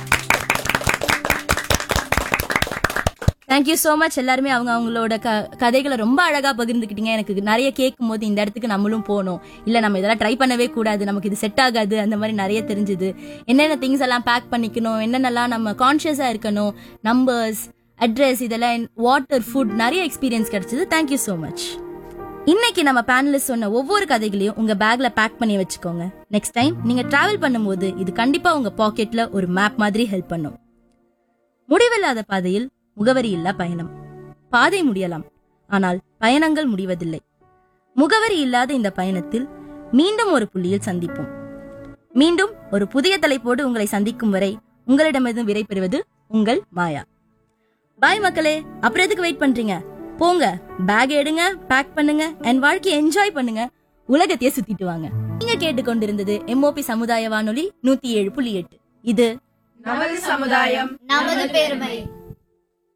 தேங்க்யூ ஸோ மச் எல்லாருமே அவங்க அவங்களோட க கதைகளை ரொம்ப அழகா பகிர்ந்துக்கிட்டீங்க எனக்கு நிறைய கேட்கும் போது இந்த இடத்துக்கு நம்மளும் போகணும் இல்லை நம்ம இதெல்லாம் ட்ரை பண்ணவே கூடாது நமக்கு இது செட் ஆகாது அந்த மாதிரி நிறைய தெரிஞ்சுது என்னென்ன திங்ஸ் எல்லாம் பேக் பண்ணிக்கணும் என்னென்னலாம் நம்ம கான்ஷியஸாக இருக்கணும் நம்பர்ஸ் அட்ரஸ் இதெல்லாம் வாட்டர் ஃபுட் நிறைய எக்ஸ்பீரியன்ஸ் கிடைச்சது தேங்க்யூ ஸோ மச் இன்னைக்கு நம்ம பேனலிஸ்ட் சொன்ன ஒவ்வொரு கதைகளையும் உங்க பேக்ல பேக் பண்ணி வச்சுக்கோங்க நெக்ஸ்ட் டைம் நீங்க டிராவல் பண்ணும்போது இது கண்டிப்பா உங்க பாக்கெட்ல ஒரு மேப் மாதிரி ஹெல்ப் பண்ணும் முடிவில்லாத பாதையில் முகவரி இல்லா பயணம் பாதை முடியலாம் ஆனால் பயணங்கள் முடிவதில்லை முகவரி இல்லாத இந்த பயணத்தில் மீண்டும் ஒரு புள்ளியில் சந்திப்போம் மீண்டும் ஒரு புதிய தலைப்போடு உங்களை சந்திக்கும் வரை உங்களிடமிருந்து விடை பெறுவது உங்கள் மாயா பாய் மக்களே அப்புறம் எதுக்கு வெயிட் பண்றீங்க போங்க பேக் எடுங்க பேக் பண்ணுங்க என் வாழ்க்கையை என்ஜாய் பண்ணுங்க உலகத்தையே சுத்திட்டு வாங்க நீங்க கேட்டுக்கொண்டிருந்தது எம்ஓபி சமுதாய வானொலி நூத்தி ஏழு புள்ளி எட்டு இது நமது சமுதாயம் நமது பெருமை